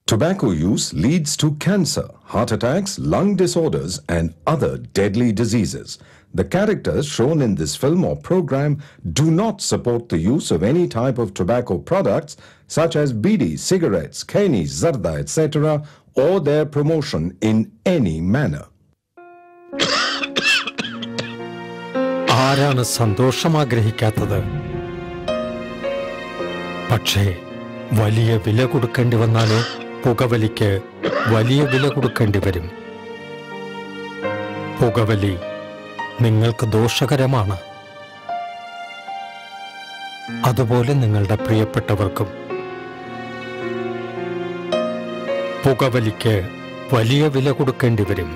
Tobacco use leads to cancer, heart attacks, lung disorders, and other deadly diseases. The characters shown in this film or program do not support the use of any type of tobacco products such as bidi, cigarettes, keni, zarda, etc., or their promotion in any manner. ആരാണ് സന്തോഷം ആഗ്രഹിക്കാത്തത് പക്ഷേ വലിയ വില കൊടുക്കേണ്ടി വന്നാലോ പുകവലിക്ക് വലിയ വില കൊടുക്കേണ്ടി വരും പുകവലി നിങ്ങൾക്ക് ദോഷകരമാണ് അതുപോലെ നിങ്ങളുടെ പ്രിയപ്പെട്ടവർക്കും പുകവലിക്ക് വലിയ വില കൊടുക്കേണ്ടി വരും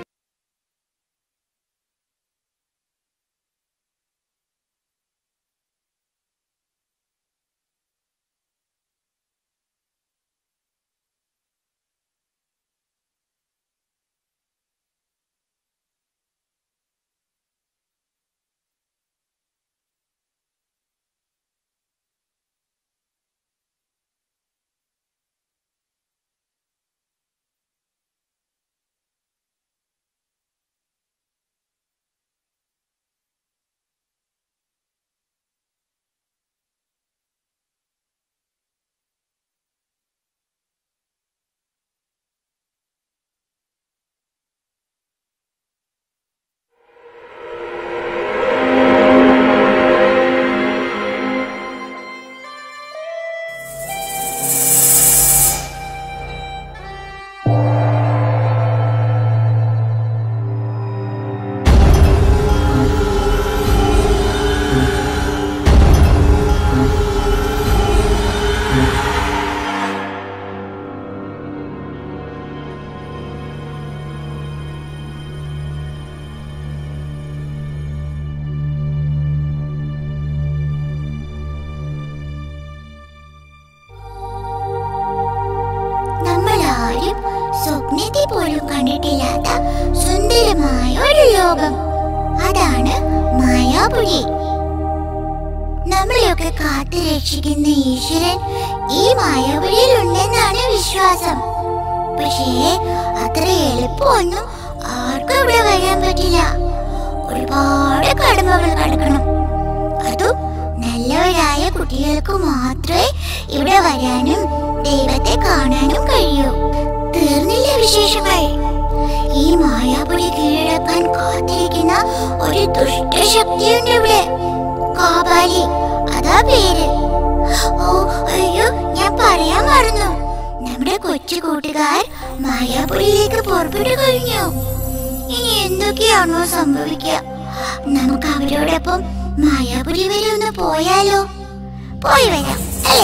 നമ്മൾ ആരും സ്വപ്നത്തിൽ പോലും കണ്ടിട്ടില്ലാത്ത സുന്ദരമായ ഒരു ലോകം അതാണ് മായാപുരി നമ്മളെയൊക്കെ കാത്തു രക്ഷിക്കുന്ന ഈശ്വരൻ ഈ മായാപുരിയിൽ ഉണ്ടെന്നാണ് വിശ്വാസം പക്ഷേ അത്ര എളുപ്പമൊന്നും ആർക്കും ഇവിടെ വരാൻ പറ്റില്ല ഒരുപാട് കടമകൾ കടക്കണം അതും നല്ലവരായ കുട്ടികൾക്ക് മാത്രമേ ഇവിടെ വരാനും ദൈവത്തെ കാണാനും കഴിയൂ തീർന്നില്ല വിശേഷങ്ങൾ ഈ മായാപുരി കീഴടക്കാൻ കാത്തിരിക്കുന്ന ഒരു ദുഷ്ടശക്തിയുണ്ട് ഇവിടെ കാബാലി അതാ പേര് ഓ അയ്യോ ഞാൻ പറയാൻ മറന്നു നമ്മുടെ കൊച്ചു കൂട്ടുകാർ മായാപുരിയിലേക്ക് പുറപ്പെട്ടു കഴിഞ്ഞു ഇനി എന്തൊക്കെയാണോ സംഭവിക്കുക നമുക്ക് അവരോടൊപ്പം മായാപുരി വരെ ഒന്ന് പോയാലോ പോയി വരാം അല്ലേ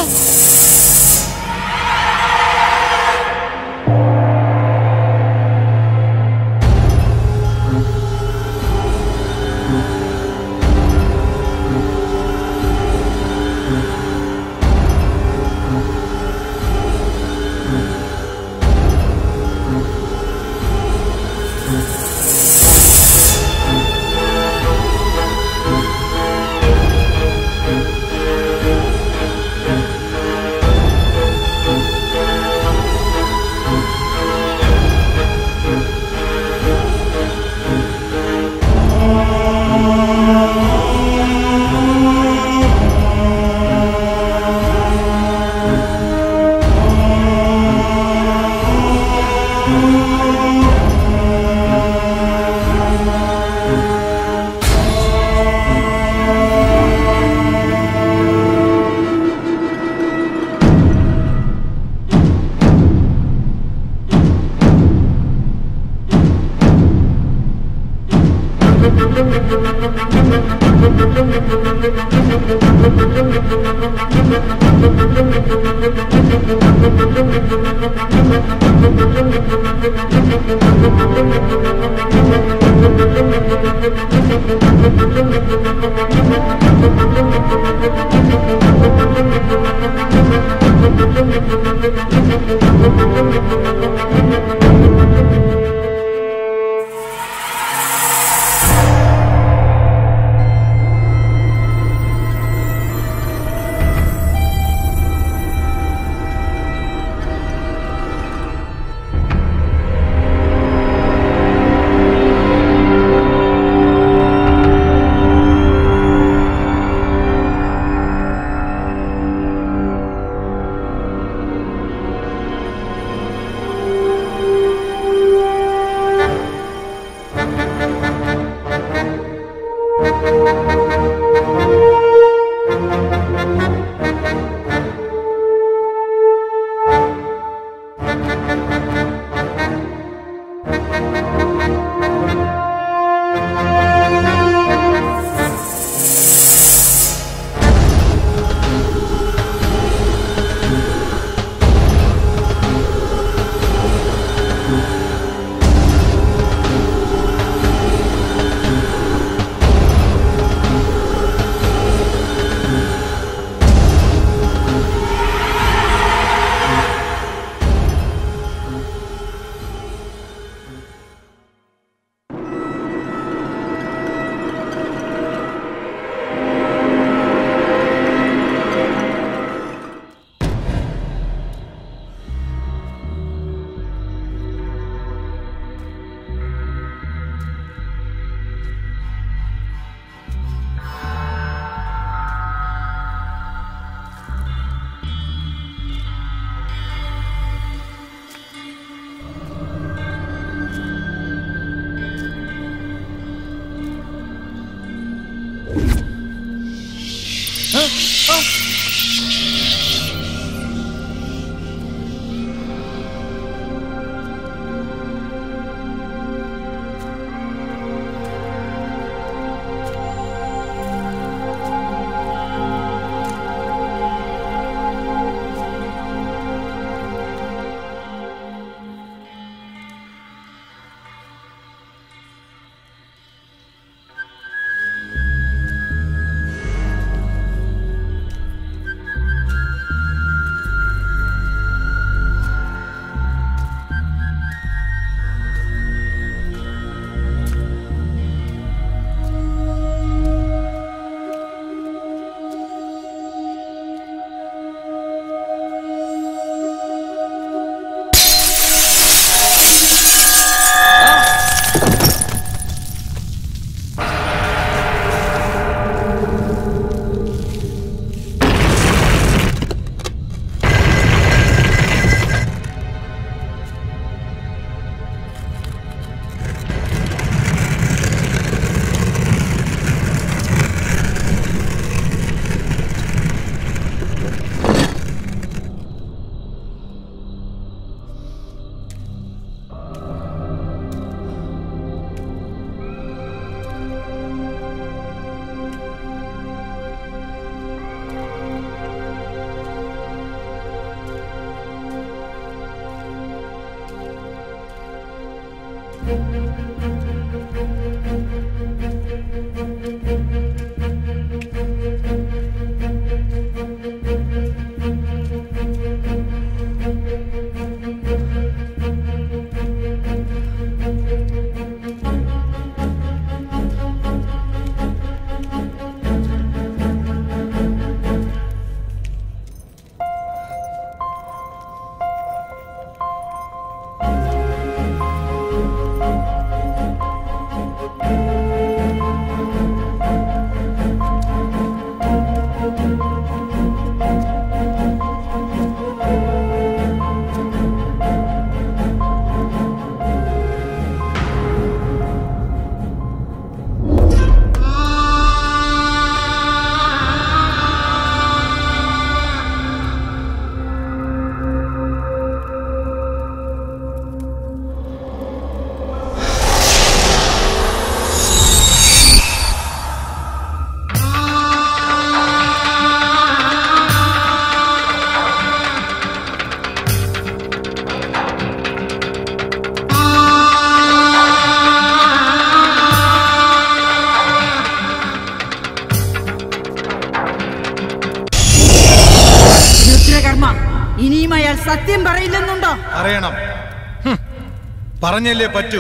രുദ്രകർമ്മ ഇനിയും അയാൾ സത്യം പറയില്ലെന്നുണ്ടോ അറിയണം ഹും. പറഞ്ഞല്ലേ പറ്റൂ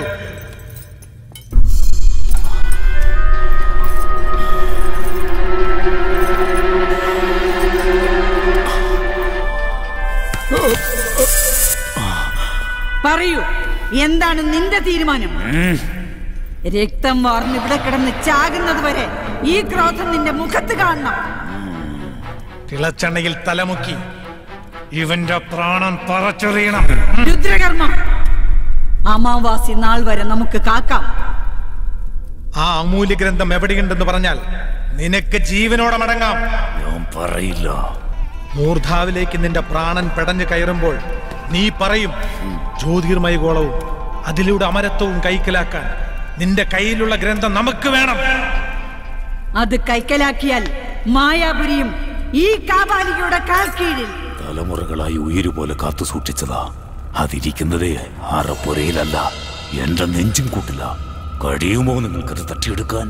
പറയൂ എന്താണ് നിന്റെ തീരുമാനം രക്തം വാർന്ന് ഇവിടെ കിടന്ന് ചാകുന്നത് വരെ ഈ ക്രോധം നിന്റെ മുഖത്ത് കാണണം തിളച്ചെണ്ണയിൽ തലമുക്കി ഇവന്റെ പ്രാണൻ പറച്ചെറിയണം രുദ്രകർമ്മ അമാവാസി നാൾ വരെ നമുക്ക് കാക്കാം ആ അമൂല്യ ഗ്രന്ഥം എവിടെയുണ്ടെന്ന് പറഞ്ഞാൽ നിനക്ക് ജീവനോടെ മടങ്ങാം ഞാൻ പറയില്ല മൂർധാവിലേക്ക് നിന്റെ പ്രാണൻ പെടഞ്ഞു കയറുമ്പോൾ നീ പറയും ജ്യോതിർമയ ഗോളവും അതിലൂടെ അമരത്വവും കൈക്കലാക്കാൻ നിന്റെ കയ്യിലുള്ള ഗ്രന്ഥം നമുക്ക് വേണം അത് കൈക്കലാക്കിയാൽ മായാപുരിയും ഈ കാപാലികയുടെ കാൽ കീഴിൽ തലമുറകളായി ഉയരുപോലെ കാത്തു സൂക്ഷിച്ചതാ അതിരിക്കുന്നതേ അറപ്പുരയിലല്ല എന്റെ നെഞ്ചും കൂട്ടില്ല കഴിയുമോ നിങ്ങൾക്കത് തട്ടിയെടുക്കാൻ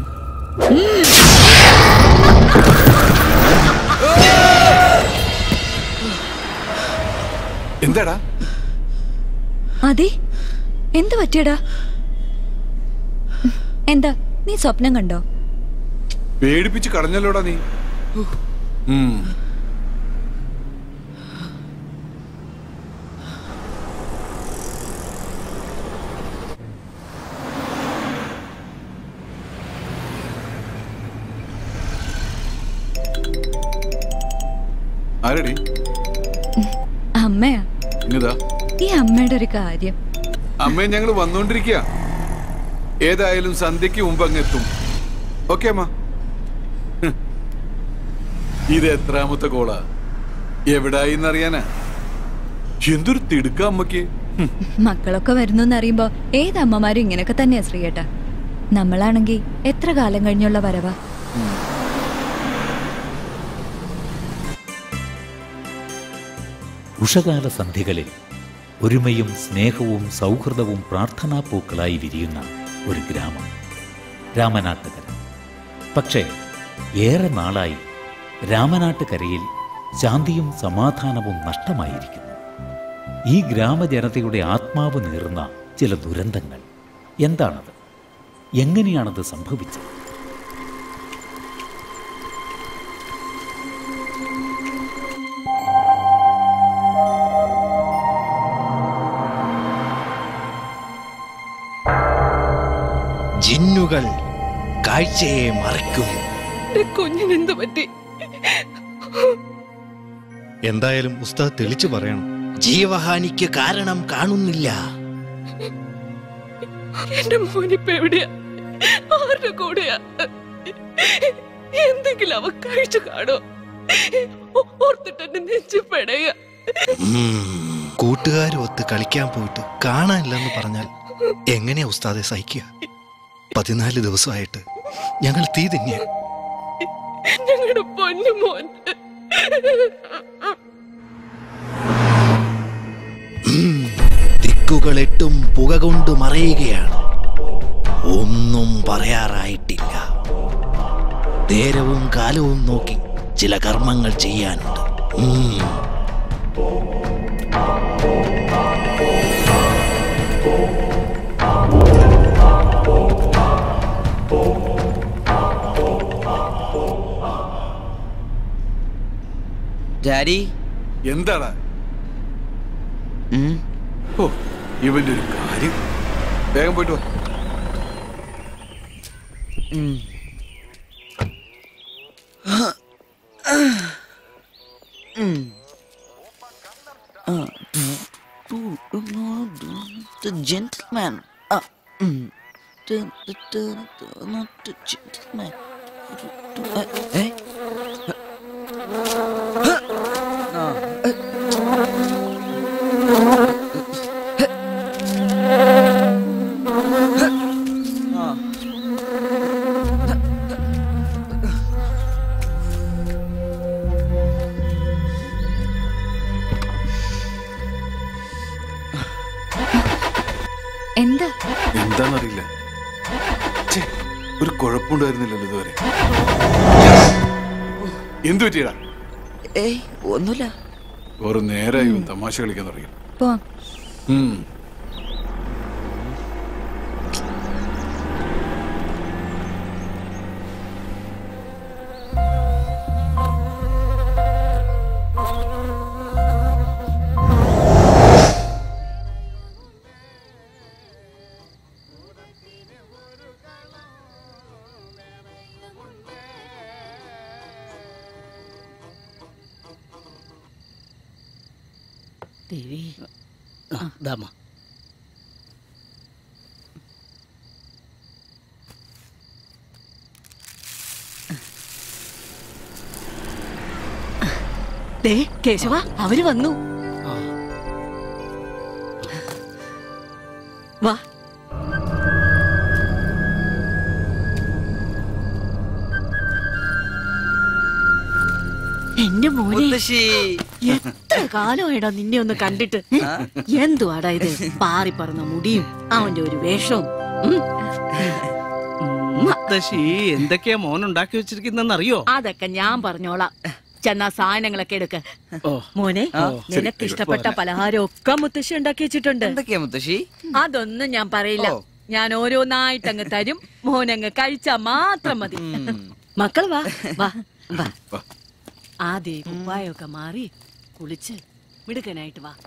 എന്താടാ അതെ എന്ത് പറ്റിയടാ എന്താ നീ സ്വപ്നം കണ്ടോ പേടിപ്പിച്ച് കടഞ്ഞല്ലോടാ നീ ഉം. ആരടി അമ്മയാ ഇങ്ങതാ ഈ അമ്മയുടെ ഒരു കാര്യം അമ്മയെ ഞങ്ങൾ വന്നോണ്ടിരിക്കുക ഏതായാലും സന്ധ്യക്ക് മുമ്പ് അങ്ങ് എത്തും ഓക്കെ അമ്മ ഹ്. ഇത് എത്രാമത്തെ കോളാ എവിടായി എന്നറിയാനാ എന്തൊരു തിടുക്ക അമ്മക്ക് ഹും. മക്കളൊക്കെ വരുന്നു എന്നറിയുമ്പോ ഏത് അമ്മമാരും ഇങ്ങനെയൊക്കെ തന്നെയാ ശ്രീയേട്ടാ നമ്മളാണെങ്കി എത്ര കാലം കഴിഞ്ഞുള്ള വരവാ ഉഷകാല സന്ധ്യകളിൽ ഒരുമയും സ്നേഹവും സൗഹൃദവും പ്രാർത്ഥനാപ്പൂക്കളായി വിരിയുന്ന ഒരു ഗ്രാമം രാമനാട്ടുകര പക്ഷേ ഏറെ നാളായി രാമനാട്ടുകരയിൽ ശാന്തിയും സമാധാനവും നഷ്ടമായിരിക്കുന്നു ഈ ഗ്രാമജനതയുടെ ആത്മാവ് നീറുന്ന ചില ദുരന്തങ്ങൾ എന്താണത് എങ്ങനെയാണത് സംഭവിച്ചത് ജിന്നുകൾ കാഴ്ചയെ മറയ്ക്കും കുഞ്ഞിനെന്ത് പറ്റി എന്തായാലും ഉസ്താദ് തെളിച്ചു പറയണം ജീവഹാനിക്ക് കാരണം കാണുന്നില്ല എന്റെ മോനിപ്പ എവിടെയാ ആരുടെ കൂടെയാ എന്തെങ്കിലും അവ കഴിച്ചു കാണോ ഓ- ഓർത്തിട്ട് എന്റെ നെഞ്ചു പെടയ കൂട്ടുകാരും ഒത്ത് കളിക്കാൻ പോയിട്ട് കാണാനില്ലെന്ന് പറഞ്ഞാൽ എങ്ങനെയാ ഉസ്താദെ സഹിക്കുക പതിനാല് ദിവസമായിട്ട് ഞങ്ങൾ തീ തിന്നിയ ഞങ്ങളുടെ പൊന്നു മോൻ ദിക്കുകൾ എട്ടും പുക കൊണ്ട് മറയുകയാണ് ഒന്നും പറയാറായിട്ടില്ല നേരവും കാലവും നോക്കി ചില കർമ്മങ്ങൾ ചെയ്യാനുണ്ട് ഉം. ഡാഡി എന്താടാ ഓ ഇവന്റെ ഒരു കാര്യം വേഗം പോയിട്ട് വാ The gentleman. Uh, mm. the, the, the, the, not the gentleman. Uh, eh? എന്താ എന്താന്നറിയില്ല ഛെ, ഒരു കുഴപ്പമുണ്ടായിരുന്നില്ലല്ലോ ഇതുവരെ എന്തു പറ്റിയടാ ഏയ് ഒന്നുമില്ല ഒരു നേരായി ഇവൻ തമാശ കളിക്കാൻ തുടങ്ങി പോവാം ഉം. ദേവി ദാമ ദേ കേശവ അവര് വന്നു വാ എന്റെ മോനെ എത്ര കാലമായിടാ നിന്നെ ഒന്ന് കണ്ടിട്ട് ഏ? എന്തുവാടാ ഇത് പാറി പറന്ന മുടിയും അവന്റെ ഒരു വേഷവും ഉം. മുത്തശ്ശി എന്തൊക്കെയാ മോൻ ഉണ്ടാക്കി വെച്ചിരിക്കുന്നെന്ന് അറിയോ അതൊക്കെ ഞാൻ പറഞ്ഞോളാം ചെന്നാ സാധനങ്ങളൊക്കെ എടുക്ക ഓ മോനെ ആ. നിനക്ക് ശരി, ഇഷ്ടപ്പെട്ട പോരാ. പലഹാരം ഒക്കെ മുത്തശ്ശി ഉണ്ടാക്കി വെച്ചിട്ടുണ്ട് എന്തൊക്കെയാ മുത്തശ്ശി അതൊന്നും ഞാൻ പറയില്ല ഓ. ഞാൻ ഓരോന്നായിട്ട് അങ്ങ് തരും മോനങ്ങ് കഴിച്ചാ മാത്രം മതി മക്കൾ വാ വാ വാ ആദ്യം കുപ്പായൊക്കെ മാറി കുളിച്ച് മിടുക്കനായിട്ട് വാ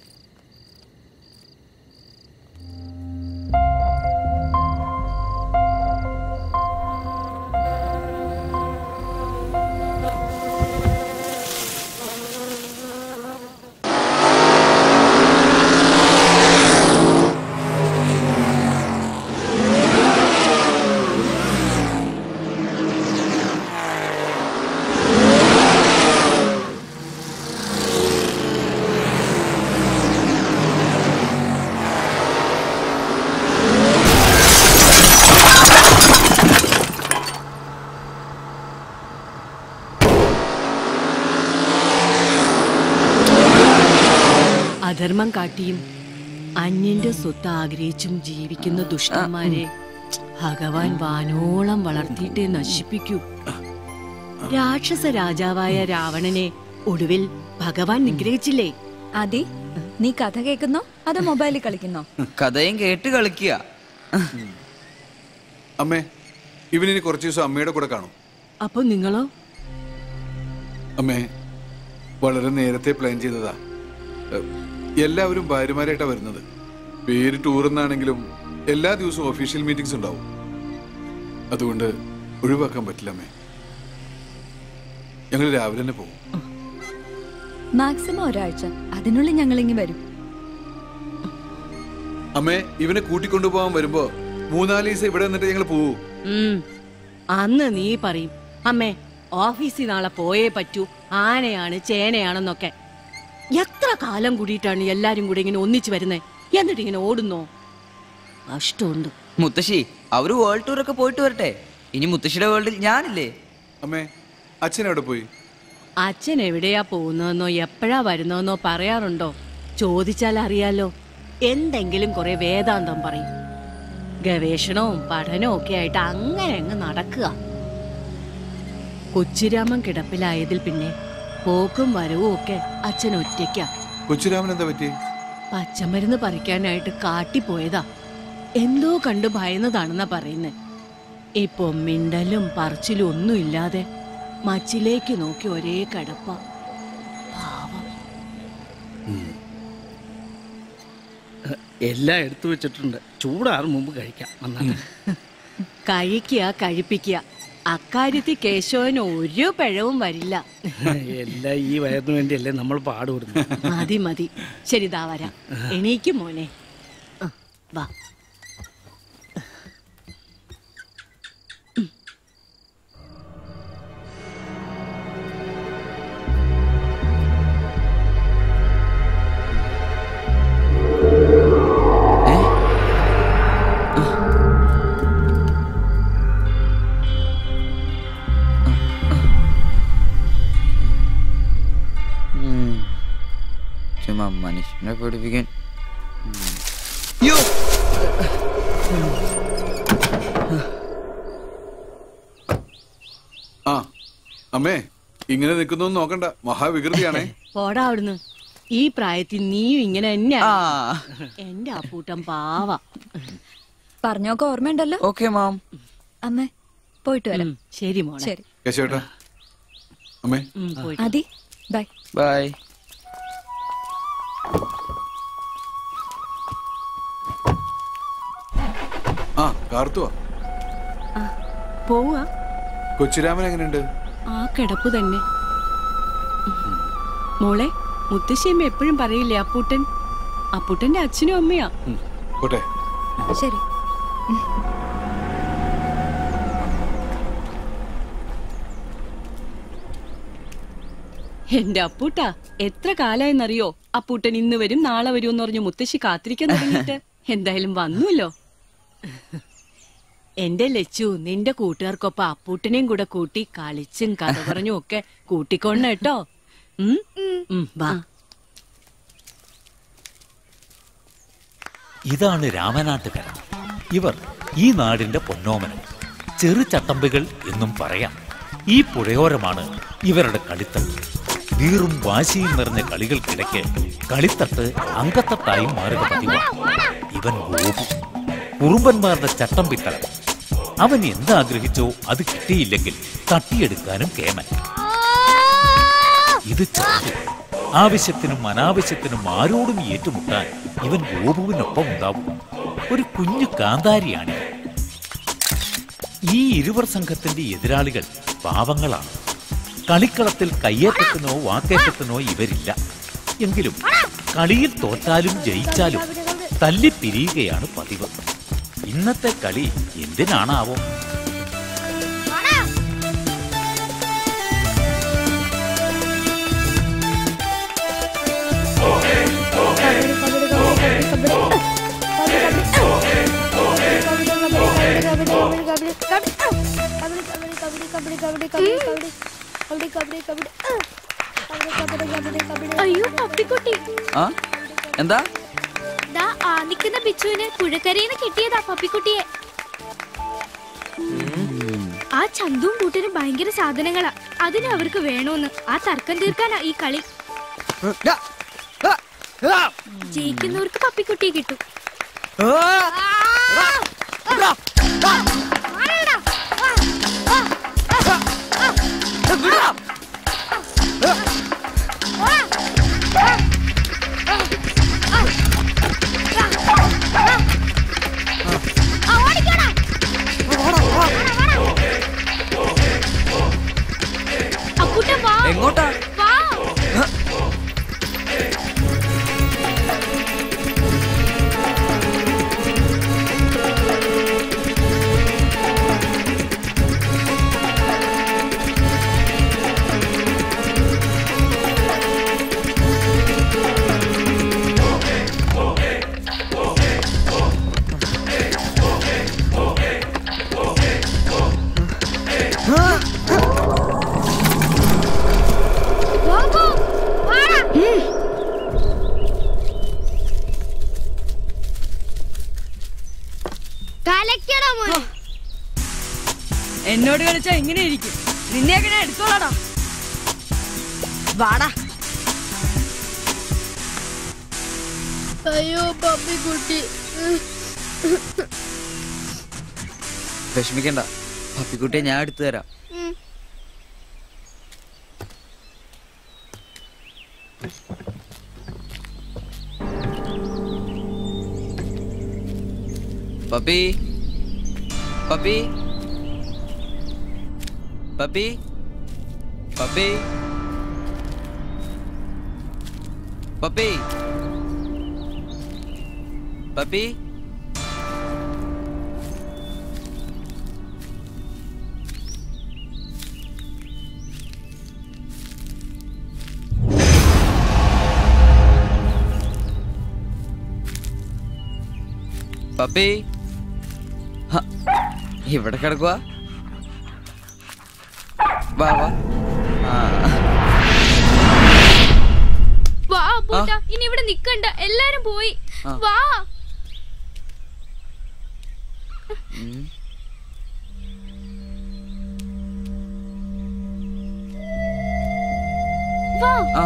അധർമ്മം കാട്ടിയും അന്യന്റെ സ്വത്ത് ആഗ്രഹിച്ചും ജീവിക്കുന്ന ദുഷ്ടന്മാരെ ഭഗവാൻ വാനോളം വളർത്തിയിട്ടേ നശിപ്പിക്കൂ രാക്ഷസ രാജാവായ രാവണനെ ഒടുവിൽ ഭഗവാൻ നിഗ്രഹിച്ചില്ലേ അതി നീ കഥ കേൾക്കുന്നോ അതോ മൊബൈലിൽ കളിക്കുന്നോ കഥയും കേട്ട് കളിക്കുക അമ്മേ ഇവനിനി കുറച്ച് ദിവസം അമ്മയുടെ കൂടെ കാണും അപ്പൊ നിങ്ങളോ അമ്മേ വളരെ നേരത്തെ പ്ലാൻ ചെയ്തതാ എ, എല്ലാവരും ഭാര്യമാരായിട്ടാ വരുന്നത് പേര് ടൂർ എന്നാണെങ്കിലും എല്ലാ ദിവസവും ഒഫീഷ്യൽ മീറ്റിംഗ്സ് ഉണ്ടാവും അതുകൊണ്ട് ഒഴിവാക്കാൻ പറ്റില്ല അമ്മേ ഞങ്ങൾ രാവിലെ തന്നെ പോകും മാക്സിമം ഒരാഴ്ച അതിനുള്ളിൽ ഞങ്ങൾ ഇങ്ങി വരും അമ്മേ ഇവനെ കൂട്ടിക്കൊണ്ടുപോകാൻ വരുമ്പോ മൂന്നാല് ദിവസം ഇവിടെ നിന്നിട്ട് ഞങ്ങൾ പോവൂ ഉം. അന്ന് നീ പറയും അമ്മേ ഓഫീസിൽ നാളെ പോയേ പറ്റൂ ആനയാണ് ചേനയാണെന്നൊക്കെ എത്ര കാലം കൂടിയിട്ടാണ് എല്ലാരും കൂടി ഇങ്ങനെ ഒന്നിച്ചു വരുന്നേ എന്നിട്ട് ഇങ്ങനെ ഓടുന്നോ കഷ്ടമുണ്ട് മുത്തശ്ശി അവര് വേൾഡ് ടൂർ ഒക്കെ പോയിട്ട് വരട്ടെ ഇനി മുത്തശ്ശിയുടെ വേൾഡിൽ ഞാനില്ലേ അമ്മേ അച്ഛൻ എവിടെ പോയി അച്ഛൻ എവിടെയാ പോകുന്നതെന്നോ എപ്പോഴാ വരുന്നതെന്നോ പറയാറുണ്ടോ ചോദിച്ചാൽ അറിയാലോ എന്തെങ്കിലും കുറെ വേദാന്തം പറയും ഗവേഷണവും പഠനവും ഒക്കെ ആയിട്ട് അങ്ങനെ അങ്ങ് നടക്കുക കൊച്ചുരാമൻ കിടപ്പിലായതിൽ പിന്നെ പോക്കും വരവും ഒക്കെ അച്ഛൻ ഒറ്റയ്ക്കാ കൊച്ചുരാമൻ എന്താ പറ്റി പച്ചമരുന്ന് പറിക്കാനായിട്ട് കാട്ടിപ്പോയതാ എന്തോ കണ്ടു ഭയന്നതാണെന്നാ പറയുന്നേ ഇപ്പൊ മിണ്ടലും പറച്ചിലും ഒന്നും ഇല്ലാതെ മച്ചിലേക്ക് നോക്കി ഒരേ കിടപ്പ എല്ലാം എടുത്തു വെച്ചിട്ടുണ്ട് ചൂടാറും മുമ്പ് കഴിക്കാം വന്നാട്ടെ. കഴിക്കുക കഴിപ്പിക്കുക അക്കാര്യത്തിൽ കേശവന് ഒരു പിഴവും വരില്ല എല്ലാം ഈ വയറിന് വേണ്ടിയല്ലേ നമ്മൾ പാടുപെടുന്നു മതി മതി ശരി ദാ വരാം എണീക്കും മോനെ ആ, വാ ഉം. ചുമ്മാ മനുഷ്യനെ പഠിപ്പിക്കാൻ ആ അമ്മേ ഇങ്ങനെ നിൽക്കുന്നൊന്നും നോക്കണ്ട മഹാവികൃതിയാണേ പോടാ അവിടുന്ന് ഈ പ്രായത്തിൽ നീയും ഇങ്ങനെ തന്നെ എന്റെ അപ്പൂട്ടൻ പാവ പറഞ്ഞൊക്കെ ഓർമ്മയുണ്ടല്ലോ ഓക്കെ മാം അമ്മേ പോയിട്ട് വരാം ശരി മോളെ ശരി കേശവേട്ടാ അമ്മേ ഉം, പോയിട്ട് അതി ബൈ ബൈ ആ കാർത്തുവാ പോവാ കൊച്ചുരാമൻ എങ്ങനെയുണ്ട് ആ കിടപ്പ് തന്നെ മോളെ മുത്തശ്ശിയമ്മ എപ്പോഴും പറയില്ലേ അപ്പൂട്ടൻ അപ്പൂട്ടന്റെ അച്ഛനും അമ്മയാ പോട്ടെ ശരി എന്റെ അപ്പൂട്ടാ എത്ര കാലായെന്നറിയോ അപ്പൂട്ടൻ ഇന്ന് വരും നാളെ വരും എന്ന് പറഞ്ഞു മുത്തശ്ശി കാത്തിരിക്കാൻ തുടങ്ങിയിട്ട് എന്തായാലും വന്നുല്ലോ എന്റെ ലച്ചു നിന്റെ കൂട്ടുകാർക്കൊപ്പം അപ്പൂട്ടനെയും കൂടെ കൂട്ടി കളിച്ചും കഥ പറഞ്ഞും ഒക്കെ കൂട്ടിക്കൊണ്ട കേട്ടോ ഉം? ഉം, വാ ഇതാണ് രാമനാട്ടുകര ഇവർ ഈ നാടിന്റെ പൊന്നോമനം ചെറു ചട്ടമ്പികൾ എന്നും പറയാം ഈ പുഴയോരമാണ് ഇവരുടെ കളിത്തട്ട് വീറും വാശിയും നിറഞ്ഞ കളികൾക്കിടയ്ക്ക് കളിത്തട്ട് അങ്കത്തട്ടായി മാറുക പതിവാണ് ഇവൻ ഗോപു കുറുമ്പന്മാരുടെ ചട്ടമ്പിത്തരം അവൻ എന്താഗ്രഹിച്ചോ അത് കിട്ടിയില്ലെങ്കിൽ തട്ടിയെടുക്കാനും കേമൻ ഇത് ചന്തു ആവശ്യത്തിനും അനാവശ്യത്തിനും ആരോടും ഏറ്റുമുട്ടാൻ ഇവൻ ഗോപുവിനൊപ്പം ഉണ്ടാവും ഒരു കുഞ്ഞു കാന്താരിയാണിവൻ ഈ ഇരുവർ സംഘത്തിന്റെ എതിരാളികൾ പാവങ്ങളാണ് കളിക്കളത്തിൽ കയ്യേറ്റത്തിനോ വാക്കേറ്റത്തിനോ ഇവരില്ല എങ്കിലും കളിയിൽ തോറ്റാലും ജയിച്ചാലും തല്ലിപ്പിരിയുകയാണ് പതിവ് ഇന്നത്തെ കളി എന്തിനാണാവോ അയ്യോ പപ്പിക്കുട്ടി ആ എന്താ ദാ ആ നിൽക്കുന്ന പിച്ചുവിന് പുഴക്കരയിൽ നിന്ന് കിട്ടിയതാ പപ്പിക്കുട്ടിയെ ആ ചന്തും കൂട്ടരും ഭയങ്കര സാധനങ്ങളാ അതിന് അവർക്ക് വേണോന്ന് ആ തർക്കം തീർക്കാനാ ഈ കളി ജയിക്കുന്നവർക്ക് പപ്പിക്കുട്ടിയെ കിട്ടും അപ്പൂട്ടൻ വാ എങ്ങോട്ടാ വാ എന്നോട് കളിച്ചാ ഇങ്ങനെ ഇരിക്കും നിന്നെയൊക്കെ ഞാൻ എടുത്തോളാടാ വാടാ അയ്യോ പപ്പി കുട്ടി വിഷമിക്കണ്ട പപ്പിക്കുട്ടിയെ ഞാൻ എടുത്തു തരാം puppy puppy puppy puppy puppy puppy puppy ഹ, ഇവിടെ കിടക്കുക വാ വാ ആ വാ പൂട്ട ഇനി ഇവിടെ നിക്കണ്ട എല്ലാരും പോയി ആ. വാ ഉം. വാ ആ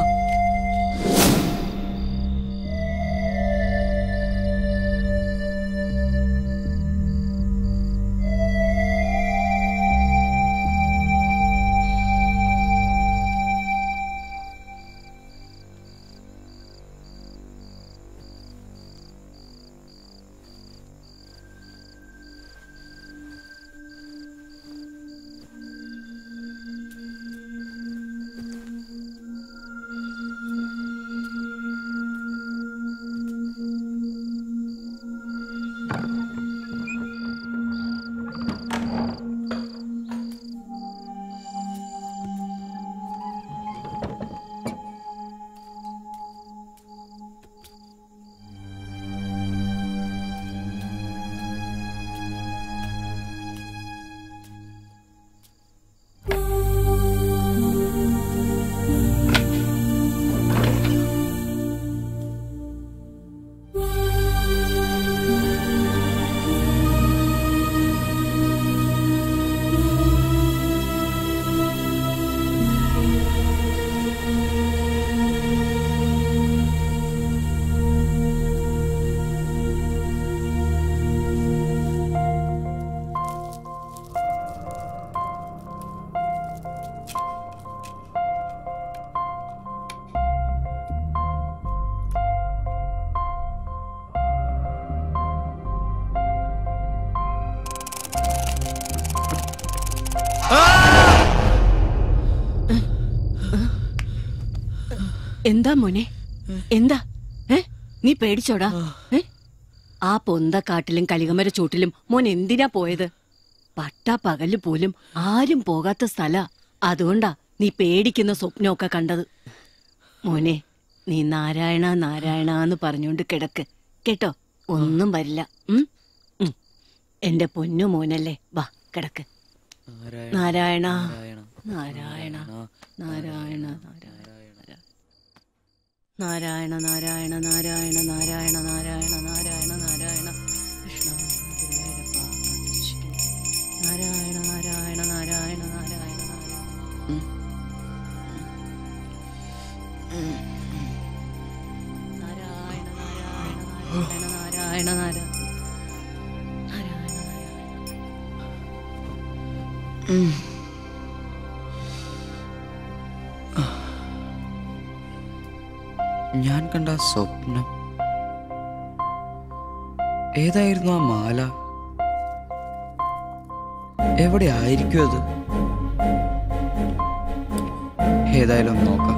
എന്താ മോനെ എന്താ ഏ നീ പേടിച്ചോടാ ഏ ആ പൊന്ത കാട്ടിലും കലികമര ചൂട്ടിലും മോൻ എന്തിനാ പോയത് പട്ടാ പകല് പോലും ആരും പോകാത്ത സ്ഥല അതുകൊണ്ടാ നീ പേടിക്കുന്ന സ്വപ്നമൊക്കെ കണ്ടത് മോനെ നീ നാരായണ നാരായണ എന്ന് പറഞ്ഞുകൊണ്ട് കിടക്ക് കേട്ടോ ഒന്നും വരില്ല ഉം? ഉം. എന്റെ പൊന്നു മോനല്ലേ വാ കിടക്ക് നാരായണ നാരായണ നാരായണ നാരായണ നാരായണ നാരായണ നാരായണ നാരായണ നാരായണ നാരായണ കൃഷ്ണ ഗുരുവായൂരപ്പ, കാത്തുരക്ഷിക്കണേ. നാരായണ നാരായണ നാരായണ നാരായണ നാരായണ നാരായണ നാരായണ നാരായണ നാരായണ ഞാൻ കണ്ട ആ സ്വപ്നം ഏതായിരുന്നു ആ മാല എവിടെ ആയിരിക്കും അത് ഏതായാലും ഒന്ന് നോക്കാം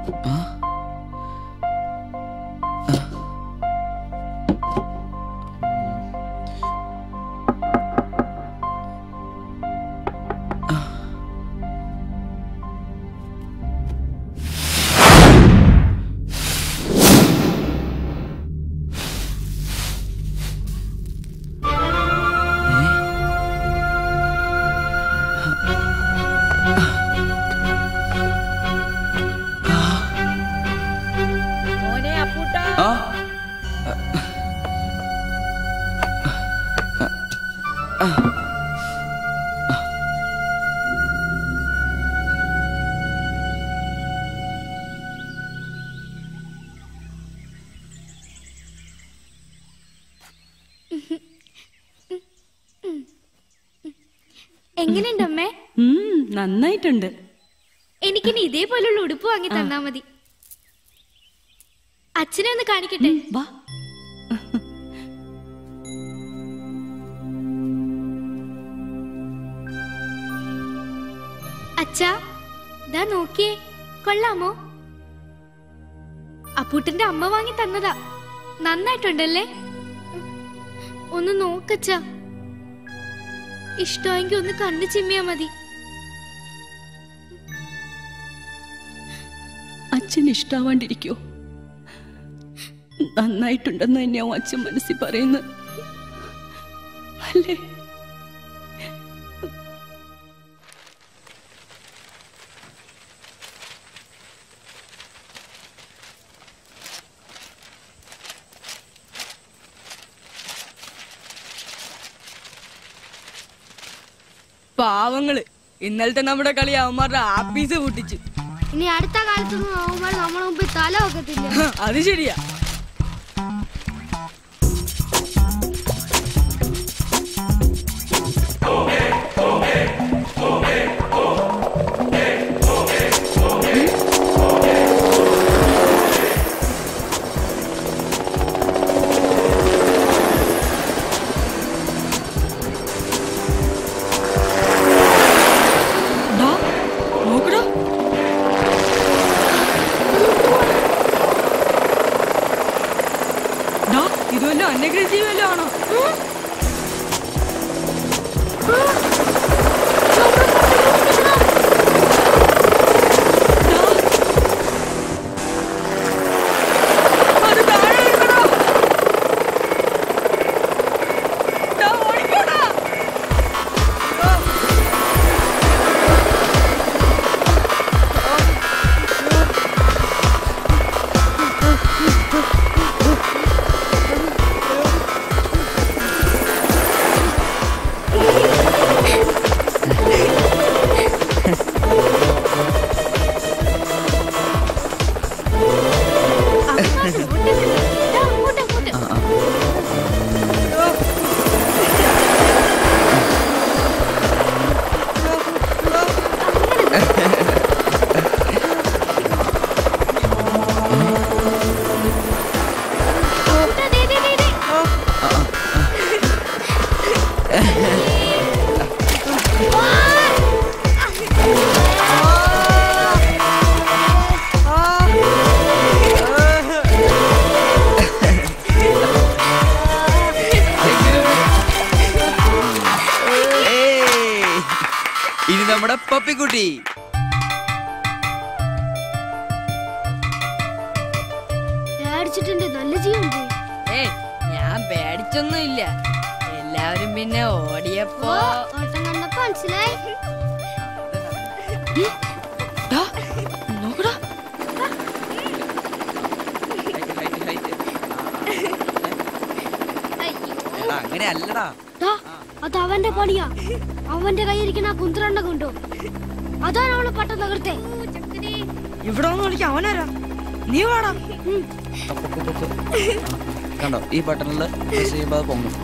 മോനെ അപ്പൂട്ടാ ആ എങ്ങനെയുണ്ട് അമ്മേ ഉം, നന്നായിട്ടുണ്ട് എനിക്കിനി ഇതേപോലുള്ള ഉടുപ്പ് വാങ്ങി തന്നാ മതി അച്ഛനെ ഒന്ന് കാണിക്കട്ടെ വാ അച്ഛാ ദാ നോക്കിയേ കൊള്ളാമോ അപ്പൂട്ടന്റെ അമ്മ വാങ്ങി തന്നതാ നന്നായിട്ടുണ്ടല്ലേ ഒന്ന് നോക്കച്ച ഇഷ്ടമെങ്കിൽ ഒന്ന് കണ്ണു ചിമ്മിയാ മതി അച്ഛൻ ഇഷ്ടാവാണ്ടിരിക്കോ നന്നായിട്ടുണ്ടെന്ന് തന്നെയാവും അച്ഛൻ മനസ്സിൽ പറയുന്നത് അല്ലേ പാവങ്ങള് ഇന്നലത്തെ നമ്മുടെ കളി അവന്മാരുടെ ആപ്പീസ് പൊട്ടിച്ചു ഇനി അടുത്ത കാലത്തൊന്നും അവന്മാർ നമ്മളെ മുമ്പിൽ തല വെക്കത്തില്ല അത് ശരിയാ ഡാ, നോക്കടാ ഡാ, ഇത് വല്ല അന്യഗ്രഹജീവല്ലോ ആണോ അത് താഴെ വീഴുമെടാ. ഡാ, ഓടിക്കോടാ. ഏയ്! ഇനി നമ്മുടെ പപ്പിക്കുട്ടി പേടിച്ചിട്ടുണ്ട് നല്ല ജീവൻ പോയി ഏയ് ഞാൻ പേടിച്ചൊന്നുമില്ല എല്ലാവരും പിന്നെ ഓടിയപ്പോ ഓട്ടം കണ്ടപ്പോ മനസ്സിലായി ഡാ, നോക്കടാ എടാ, അങ്ങനെ അല്ലടാ ദാ, അത് അവന്റെ പണിയാ അവന്റെ കയ്യിരിക്കുന്ന ആ കുന്ത്രണ്ട കൊണ്ടോ അതാണ് അവള് പട്ട തകർത്തെ ഇവിടെ ഒന്ന് വിളിക്കാം അവനാരാ നീ വാടാ കണ്ടോ ഈ ബട്ടണിൽ പ്രസ് ചെയ്യുമ്പോൾ അത് പൊങ്ങും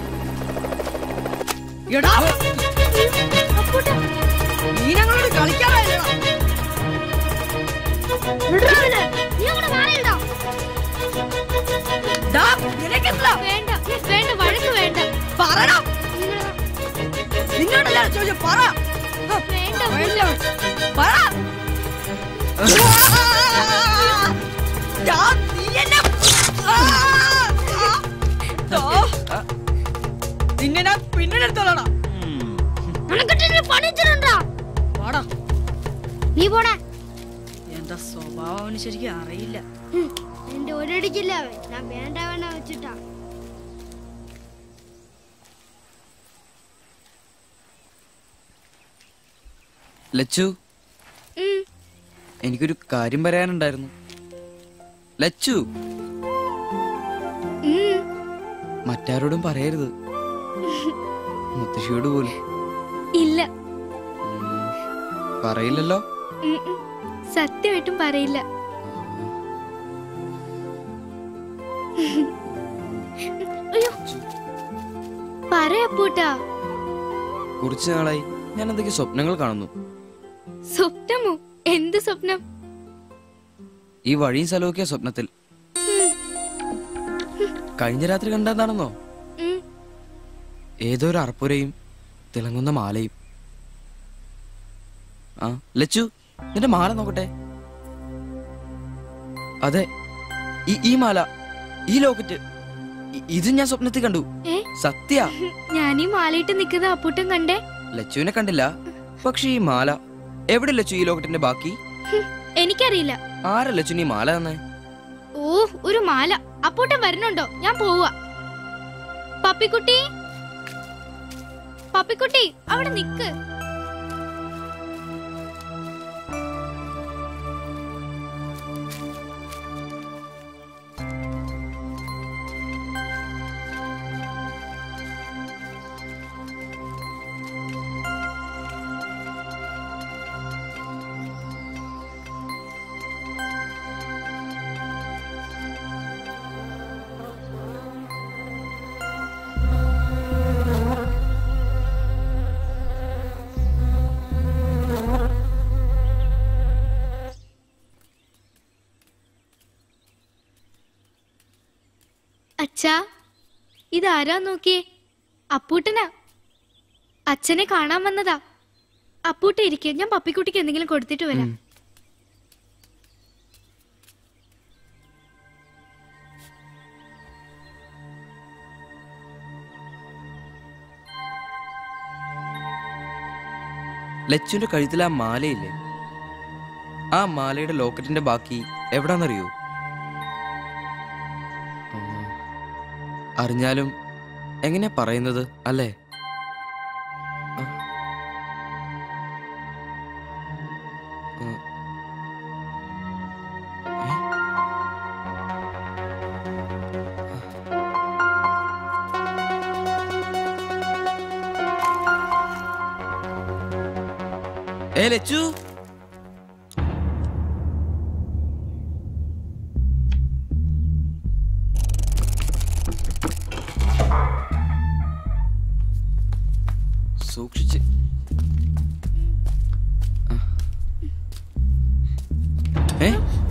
എടാ നീ ഞങ്ങളോട് കളിക്കാറായില്ലടാ നീ അവിടെ മാറിയിടോ ഡാ, നിനക്കെന്താ? വേണ്ട വേണ്ട വഴക്ക് വേണ്ട പറടാ നിന്നോടല്ല ചോദിച്ചു പറ വേണ്ട വേണ്ട. പറ സ്വഭാവം അവന് ശരിക്കും അറിയില്ല ഹും, എന്റെ ഒരടിക്കില്ല അവൻ ഞാൻ വേണ്ട വേണ്ട വെച്ചിട്ടാ ലച്ചു എനിക്കൊരു കാര്യം പറയാനുണ്ടായിരുന്നു ലച്ചു മറ്റാരോടും പറയരുത് മുത്തശ്ശിയോട് പോലും ഇല്ല പറയില്ലല്ലോ ഉം, ഉം. സത്യമായിട്ടും പറയില്ല അയ്യോ പറയപ്പൂട്ടാ കുറച്ചു നാളായി ഞാൻ എന്തൊക്കെ സ്വപ്നങ്ങൾ കാണുന്നു സ്വപ്നമോ എന്ത് സ്വപ്നം ഈ വഴിയും സ്ഥലമൊക്കെയാ സ്വപ്നത്തിൽ കഴിഞ്ഞ രാത്രി കണ്ടെന്താണെന്നോ ഉം. ഏതോ ഒരു അറപ്പുരയും തിളങ്ങുന്ന മാലയും ആ ലച്ചു നിന്റെ മാല നോക്കട്ടെ അതെ ഈ ഈ മാല ഈ ലോക്കറ്റ് ഇ- ഇത് ഞാൻ സ്വപ്നത്തിൽ കണ്ടു ഏ സത്യ ഞാനീ മാലയിട്ട് നിൽക്കുന്ന അപ്പൂട്ടൻ കണ്ടേ ലച്ചുവിനെ കണ്ടില്ല പക്ഷെ ഈ മാല എവിടെ ലച്ചു ഈ ലോക്കറ്റിന്റെ ബാക്കി ഹും, എനിക്കറിയില്ല ആരാ ലച്ചുന് ഈ മാല തന്നെ ഓ ഒരു മാല അപ്പൂട്ടൻ വരുന്നുണ്ടോ ഞാൻ പോവാ പപ്പിക്കുട്ടി പപ്പിക്കുട്ടി അവിടെ നിക്ക് അച്ഛാ ഇതാരാ നോക്കിയേ അപ്പൂട്ടനാ അച്ഛനെ കാണാൻ വന്നതാ അപ്പൂട്ട ഇരിക്കെ ഞാൻ പപ്പിക്കുട്ടിക്ക് എന്തെങ്കിലും കൊടുത്തിട്ട് വരാം ലച്ചുവിന്റെ കഴുത്തിൽ ആ മാലയില്ലേ ആ മാലയുടെ ലോക്കറ്റിന്റെ ബാക്കി എവിടാന്നറിയോ ഉം. അറിഞ്ഞാലും എങ്ങനെയാ പറയുന്നത് അല്ലേ ആ. ഉം. ഏ? ഏ ലച്ചു സൂക്ഷിച്ച് ആ. ഏ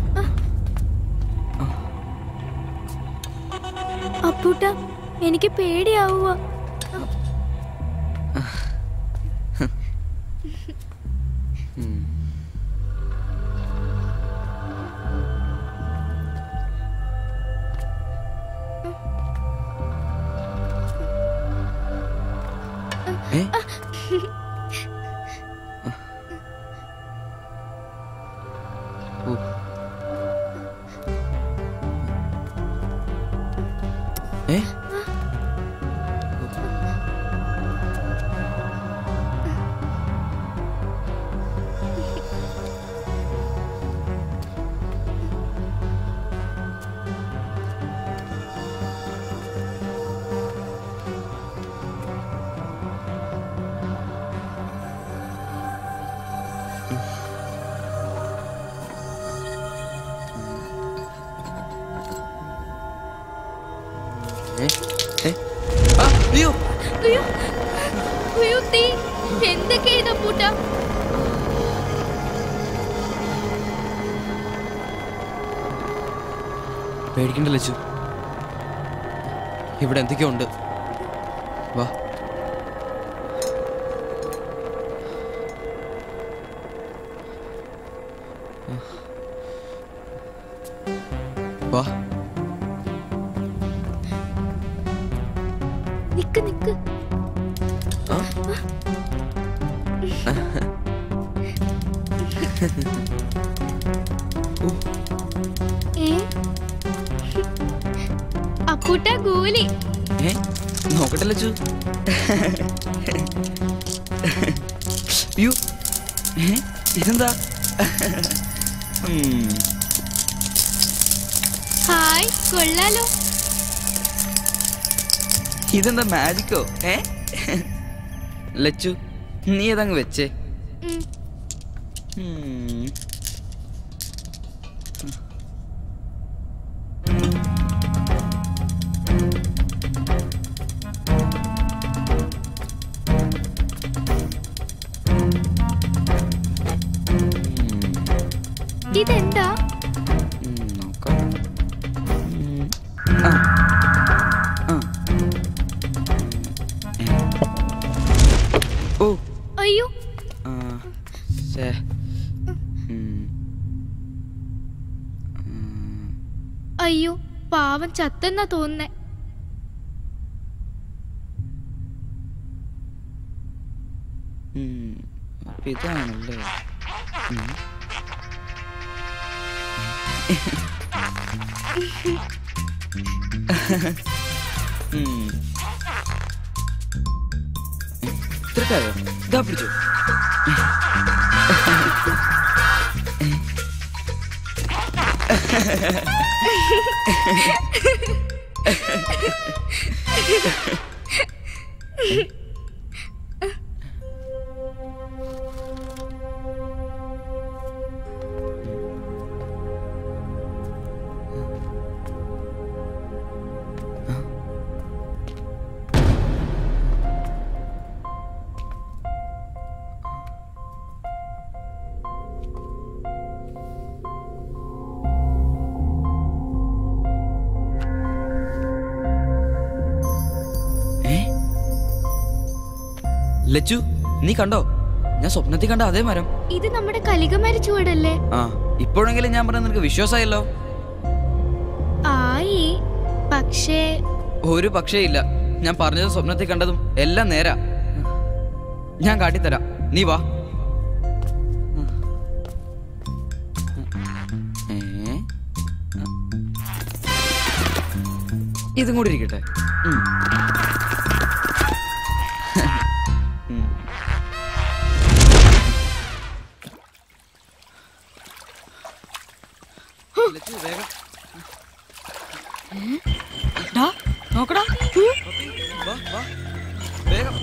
അപ്പൂട്ട എനിക്ക് പേടിയാവുക ഉം. ഏ ഓ ഏ ഏ ഏ ആ അയ്യോ അയ്യോ അയ്യോ തീ എന്തൊക്കെയാ ഇത് അപ്പൂട്ട പേടിക്കണ്ട ലച്ചു ഇവിടെ എന്തൊക്കെയോ ഉണ്ട് വാ വാ നിക്ക് നിക്ക് ആ? ഓ അപ്പൂട്ട ഗോലി ഏ നോക്കട്ടെ ലച്ചു യ്യോ, ഏ, ഇതെന്താ ഉം, ഹായ് കൊള്ളാലോ ഇതെന്താ മാജിക്കോ ഏ ലച്ചു നീ അതങ്ങ് വെച്ചേ ഉം. ഉം. ഇതെന്താ ഉം, നോക്കാം ഉം, ആ ആ ഏ. ഓ അയ്യോ ആ ശേ ഉം. അയ്യോ പാവം ചത്തെന്നാ തോന്നുന്നേ ഉം, അപ്പൊ ഇതാണല്ലേ ഉം. ഉം. ഇത്രക്കായോ ഇതാ പിടിച്ചോ ഏ? ലച്ചു നീ കണ്ടോ ഞാൻ സ്വപ്നത്തിൽ കണ്ട അതേ മരം ഇത് നമ്മുടെ കലികമര ചുവടല്ലേ ആ ഇപ്പോഴെങ്കിലും ഞാൻ പറഞ്ഞ നിനക്ക് വിശ്വാസമായല്ലോ ആയി പക്ഷേ ഒരു പക്ഷേ ഇല്ല ഞാൻ പറഞ്ഞതും സ്വപ്നത്തിൽ കണ്ടതും എല്ലാം നേരാ ഞാൻ കാട്ടിത്തരാം നീ വാ ഏ? ഇതും കൂടി ഇരിക്കട്ടെ ഉം. ഉം. ലച്ചു, വേഗം. നോക്കടാ വാ, വാ. വേഗം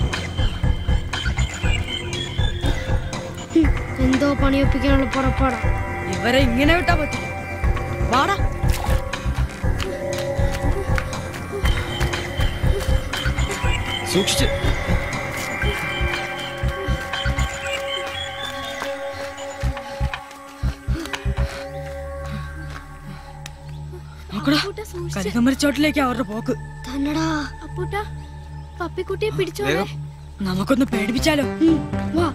എന്തോ പണിയൊപ്പിക്കാനുള്ള പുറപ്പാടാ ഇവരെ ഇങ്ങനെ വിട്ടാ പറ്റില്ല വാടാ സൂക്ഷിച്ച് നോക്കടാ കനകമരച്ചോട്ടിലേക്ക് അവരുടെ പോക്ക് തന്നടാ അപ്പൂട്ട പപ്പിക്കുട്ടിയെ പിടിച്ചോളെ നമുക്കൊന്ന് പേടിപ്പിച്ചാലോ വാ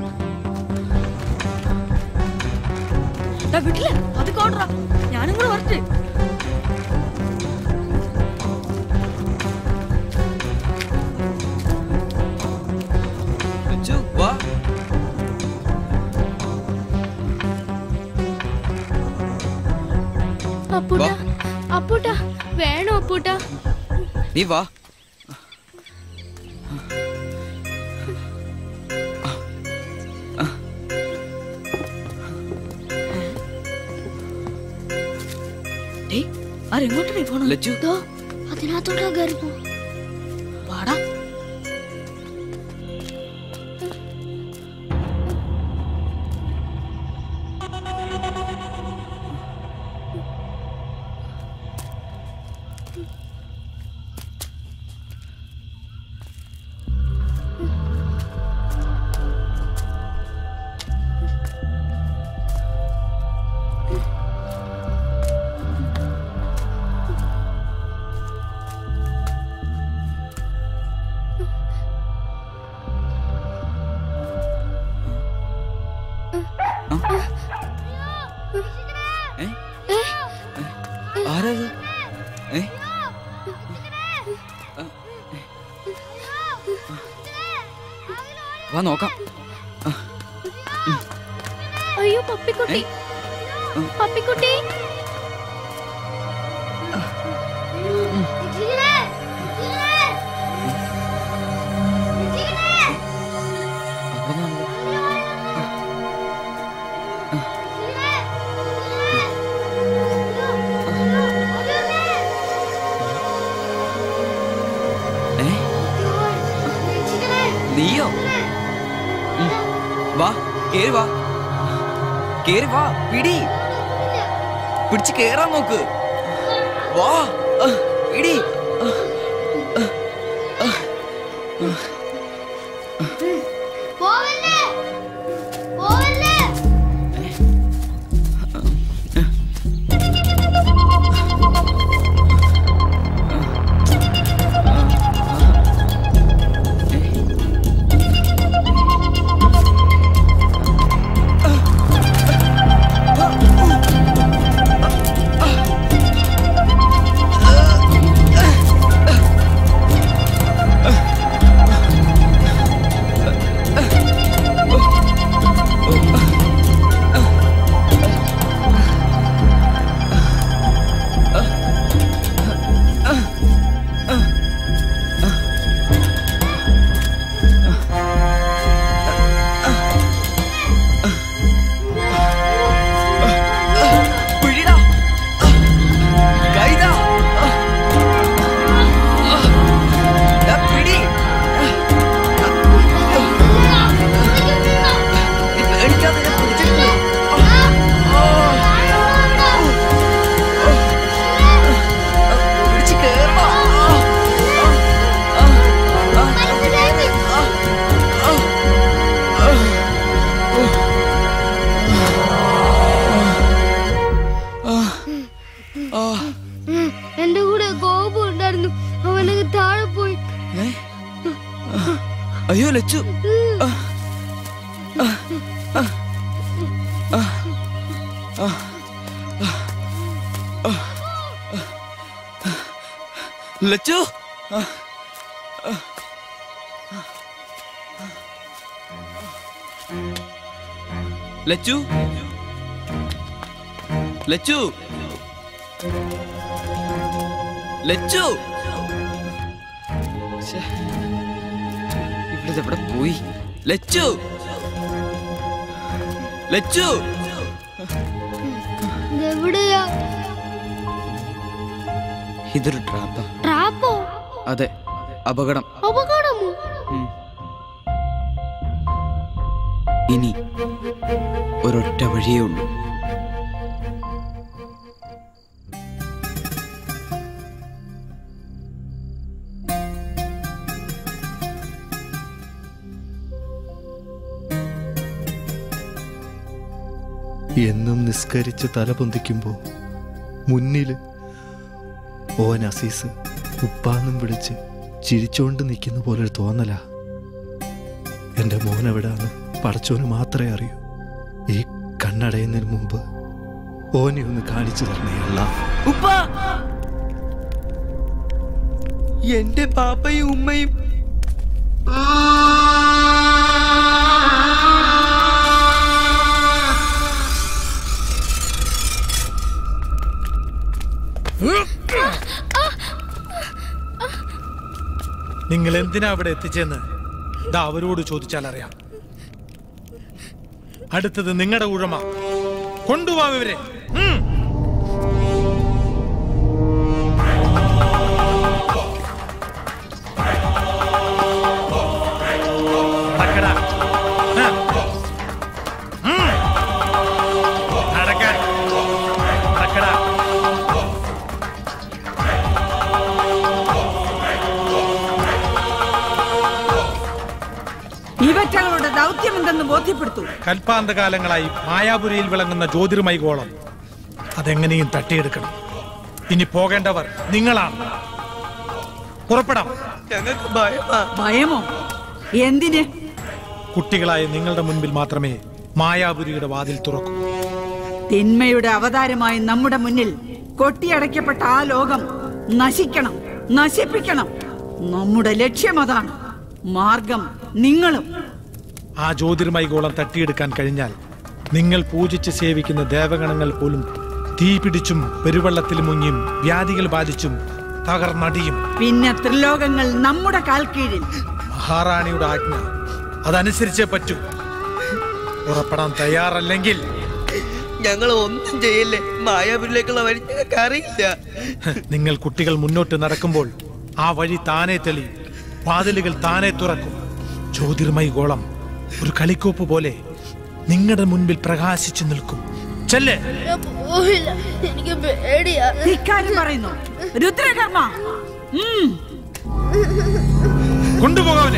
ദാ വിട്ടില്ല അത് കോണ്ടറാ ഞാനും കൂടെ വരട്ടെ ലച്ചു, വാ അപ്പൂട്ട വാ. അപ്പൂട്ട വേണോ അപ്പൂട്ട നീ വാ ആരെങ്ങോട്ടേ പോണു ലച്ചു ദോ അതിനകത്തോട്ടാ കയറി പോ വാടാ ആരത് ഏ വാ നോക്കാം അയ്യോ പപ്പിക്കുട്ടി പപ്പിക്കുട്ടി കേറി വാ കേറി വാ പിടി പിടിച്ച് കേറാൻ നോക്ക് വാ ആ, പിടി ആ, ആ, ആ, ആ. പോവല്ലേ പോവല്ലേ പിടിടാ കൈതാ ദാ പിടി പേടിക്കാതെ ഞാൻ പിടിച്ചിട്ടുണ്ട് പിടിച്ച് കേറണം ഉം, എന്റെ കൂടെ ഗോപു ഉണ്ടായിരുന്നു അവനൊക്കെ താഴെ പോയി അയ്യോ ലച്ചു ആ. ആ. ആ. ആ. ആ. ആ. ആ. ലച്ചു ആ. ആ. ലച്ചു ലച്ചു ലച്ചു ശ്ശേ. ഇവിടെ എവിടെ പോയി ലച്ചു ലച്ചു ഇതെവിടെയാ ഇതൊരു ട്രാപ്പാ ട്രാപ്പോ അതെ അപകടം അപകടമോ ഉം. ഇനി ഒരൊറ്റ വഴിയേ ഉള്ളൂ എന്നും നിസ്കരിച്ച് തല പൊന്തിക്കുമ്പോൾ മുന്നിൽ ഓൻ അസീസ് ഉപ്പാന്നും വിളിച്ച് ചിരിച്ചോണ്ട് നിൽക്കുന്ന പോലൊരു തോന്നലാ എൻ്റെ മോൻ എവിടാന്ന് പടച്ചോന് മാത്രമേ അറിയൂ ഈ കണ്ണടയുന്നതിന് മുമ്പ് ഓനെ ഒന്ന് കാണിച്ചു തരണേ അല്ല ഉപ്പ എന്റെ പാപ്പയും ഉമ്മയും നിങ്ങൾ എന്തിനാ അവിടെ എത്തിച്ചെന്ന് ഇതാ അവരോട് ചോദിച്ചാൽ അറിയാം അടുത്തത് നിങ്ങളുടെ ഊഴമാ കൊണ്ടുപോവാ ഇവരെ ഉം. നടക്കടാ. ആ. ഉം. നടക്കാൻ. നടക്കടാ. ഇവറ്റകളുടെ ദൗത്യമെന്തെന്ന് ബോധ്യപ്പെടുത്തൂ കൽപ്പാന്തകാലങ്ങളായി മായാപുരിയിൽ വിളങ്ങുന്ന ജ്യോതിർമൈഗോളം അതെങ്ങനെയും തട്ടിയെടുക്കണം ഇനി പോകേണ്ടവർ നിങ്ങളാണ് പുറപ്പെടാം ഞങ്ങൾക്ക് ഭയമാ ഭയമോ എന്തിന് കുട്ടികളായ നിങ്ങളുടെ മുൻപിൽ മാത്രമേ മായാപുരിയുടെ വാതിൽ തുറക്കൂ തിന്മയുടെ അവതാരമായി നമ്മുടെ മുന്നിൽ കൊട്ടിയടയ്ക്കപ്പെട്ട ആ ലോകം നശിക്കണം നശിപ്പിക്കണം നമ്മുടെ ലക്ഷ്യം അതാണ് മാർഗം നിങ്ങളും ആ ജ്യോതിർമൈഗോളം തട്ടിയെടുക്കാൻ കഴിഞ്ഞാൽ നിങ്ങൾ പൂജിച്ച് സേവിക്കുന്ന ദേവഗണങ്ങൾ പോലും തീ പിടിച്ചും പെരുവെള്ളത്തിൽ മുങ്ങിയും വ്യാധികൾ ബാധിച്ചും തകർന്നടിയും പിന്നെ ത്രിലോകങ്ങൾ നമ്മുടെ കാൽ കീഴിൽ മഹാറാണിയുടെ ആജ്ഞ അതനുസരിച്ചേ പറ്റൂ പുറപ്പെടാൻ തയ്യാറല്ലെങ്കിൽ ഞങ്ങൾ ഒന്നും ചെയ്യില്ലേ മായാപുരിലേക്കുള്ള വഴി ഞങ്ങൾക്ക് അറിയില്ല നിങ്ങൾ കുട്ടികൾ മുന്നോട്ട് നടക്കുമ്പോൾ ആ വഴി താനെ തെളിയും വാതിലുകൾ താനെ തുറക്കും ജ്യോതിർമയി ഗോളം ഒരു കളിക്കോപ്പ് പോലെ നിങ്ങളുടെ മുൻപിൽ പ്രകാശിച്ചു നിൽക്കും ചെല്ലേ ഞാൻ പോവില്ല എനിക്ക് പേടിയാ ഇക്കാര്യം പറയുന്നു രുദ്രകർമ്മ ഉം. കൊണ്ടുപോകാവനെ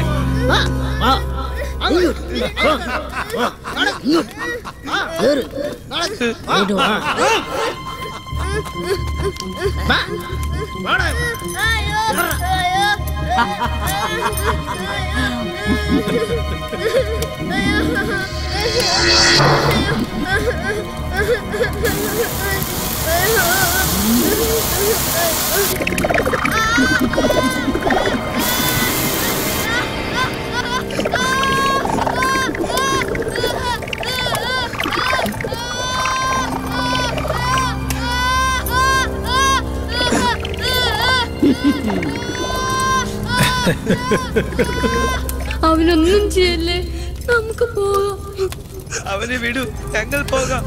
അവനൊന്നും ചെയ്യല്ലേ നമുക്ക് പോകാം അവനെ വിടൂ ഞങ്ങൾ പോകാം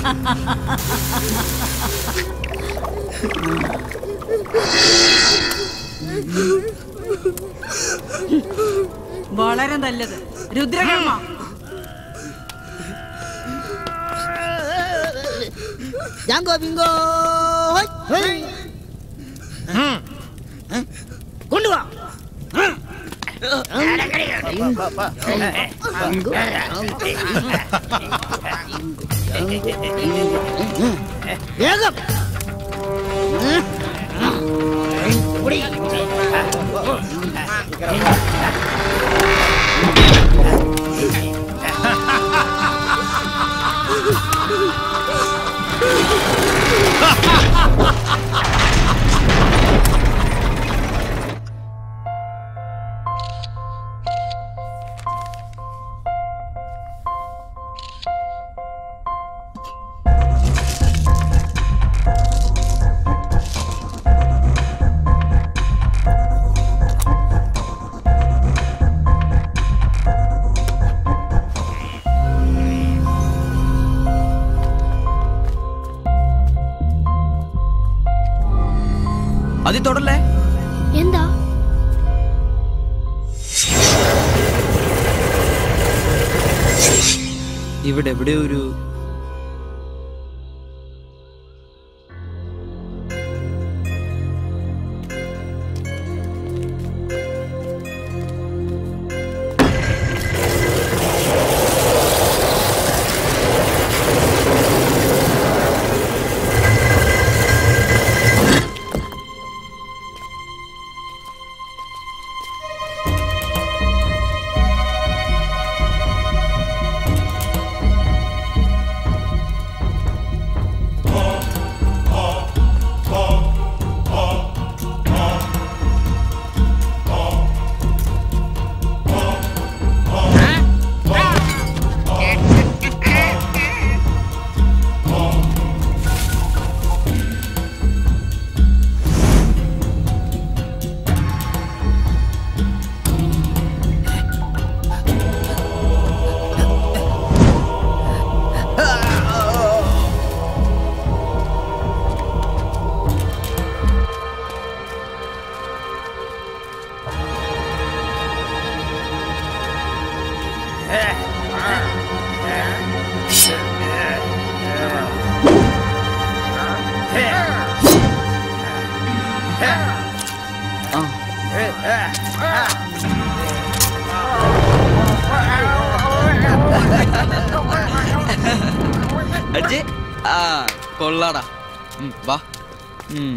വളരെ നല്ലത് രുദ്രകർമ്മ ജാങ്കോ ബിങ്കോ ഹോയ്, ഹോയ്. കൊണ്ടുവാ വേഗം കുടി. അതി തൊടല്ലേ എന്താ ഇവിടെ എവിടെ ഒരു അടിച്ച് ആ കൊള്ളാടാ ഉം, വാ ഉം.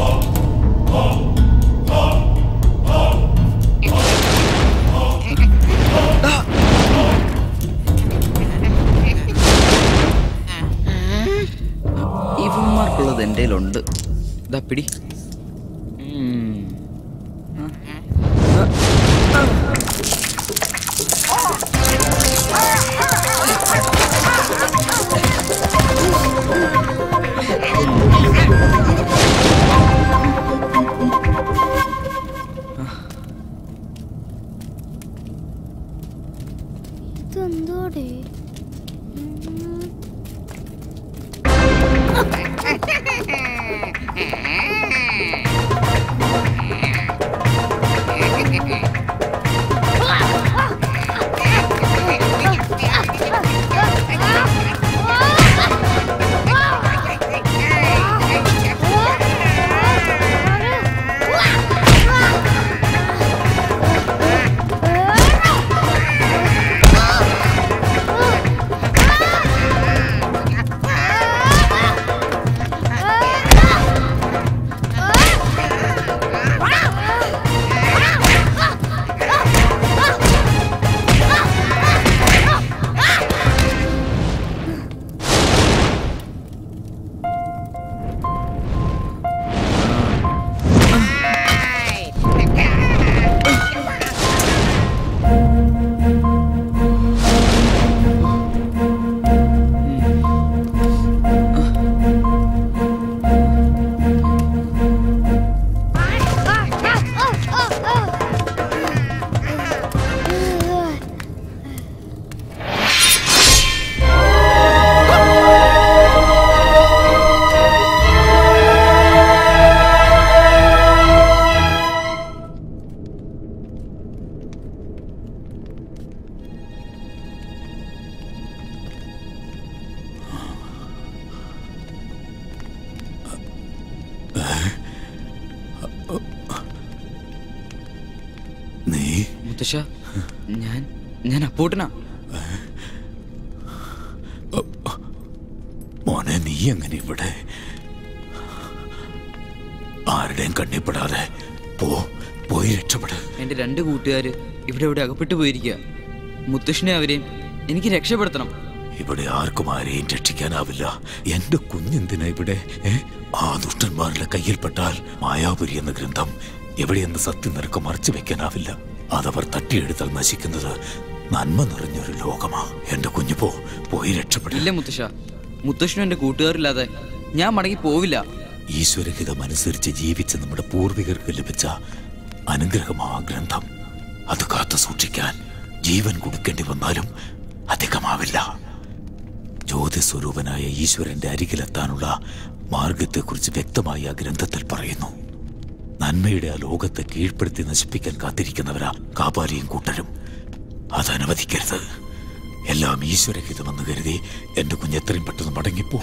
ഇവന്മാർക്കുള്ളത് എൻ്റെ ഉണ്ട് ഇതാ പിടി ഉം. ഇതെന്തോടെ മുത്തശ്ശ ഞാൻ ഞാൻ അപ്പൂട്ടനാ മോനെ നീ എങ്ങനെ ഇവിടെ ആരുടെയും കണ്ണിപ്പെടാതെ പോ പോയി രക്ഷപ്പെട് എന്റെ രണ്ട് കൂട്ടുകാര് ഇവിടെ ഇവിടെ അകപ്പെട്ടു പോയിരിക്കുക മുത്തശ്ശനെ അവരെയും എനിക്ക് രക്ഷപ്പെടുത്തണം ഇവിടെ ആർക്കും ആരെയും രക്ഷിക്കാനാവില്ല എന്റെ കുഞ്ഞെന്തിനാ ഇവിടെ ഏ? ആ ദുഷ്ടന്മാരുടെ കയ്യിൽപ്പെട്ടാൽ മായാപുരി എന്ന ഗ്രന്ഥം എവിടെയെന്ന് സത്യം നിനക്ക് മറച്ചു വെക്കാനാവില്ല അതവർ തട്ടിയെടുത്താൽ നശിക്കുന്നത് നന്മ നിറഞ്ഞൊരു ലോകമാ എന്റെ കുഞ്ഞു പോ പോയി രക്ഷപ്പെടില്ല ഇല്ല മുത്തശ്ശ മുത്തശ്ശനും എന്റെ കൂട്ടുകാരില്ലാതെ ഞാൻ മടങ്ങി പോവില്ല ഈശ്വരഹിതമനുസരിച്ച് ജീവിച്ച നമ്മുടെ പൂർവികർക്ക് ലഭിച്ച അനുഗ്രഹമാ ഗ്രന്ഥം അത് കാത്തു സൂക്ഷിക്കാൻ ജീവൻ കൊടുക്കേണ്ടി വന്നാലും അധികമാവില്ല ജ്യോതിസ്വരൂപനായ ഈശ്വരന്റെ അരികിലെത്താനുള്ള മാർഗത്തെക്കുറിച്ച് വ്യക്തമായി ആ ഗ്രന്ഥത്തിൽ പറയുന്നു നന്മയുടെ ആ ലോകത്തെ കീഴ്പ്പെടുത്തി നശിപ്പിക്കാൻ കാത്തിരിക്കുന്നവരാ കാപാലിയും കൂട്ടരും അത് അനുവദിക്കരുത് എല്ലാം ഈശ്വരഹിതമെന്ന് കരുതി എന്റെ കുഞ്ഞ് എത്രയും പെട്ടെന്ന് മടങ്ങിപ്പോ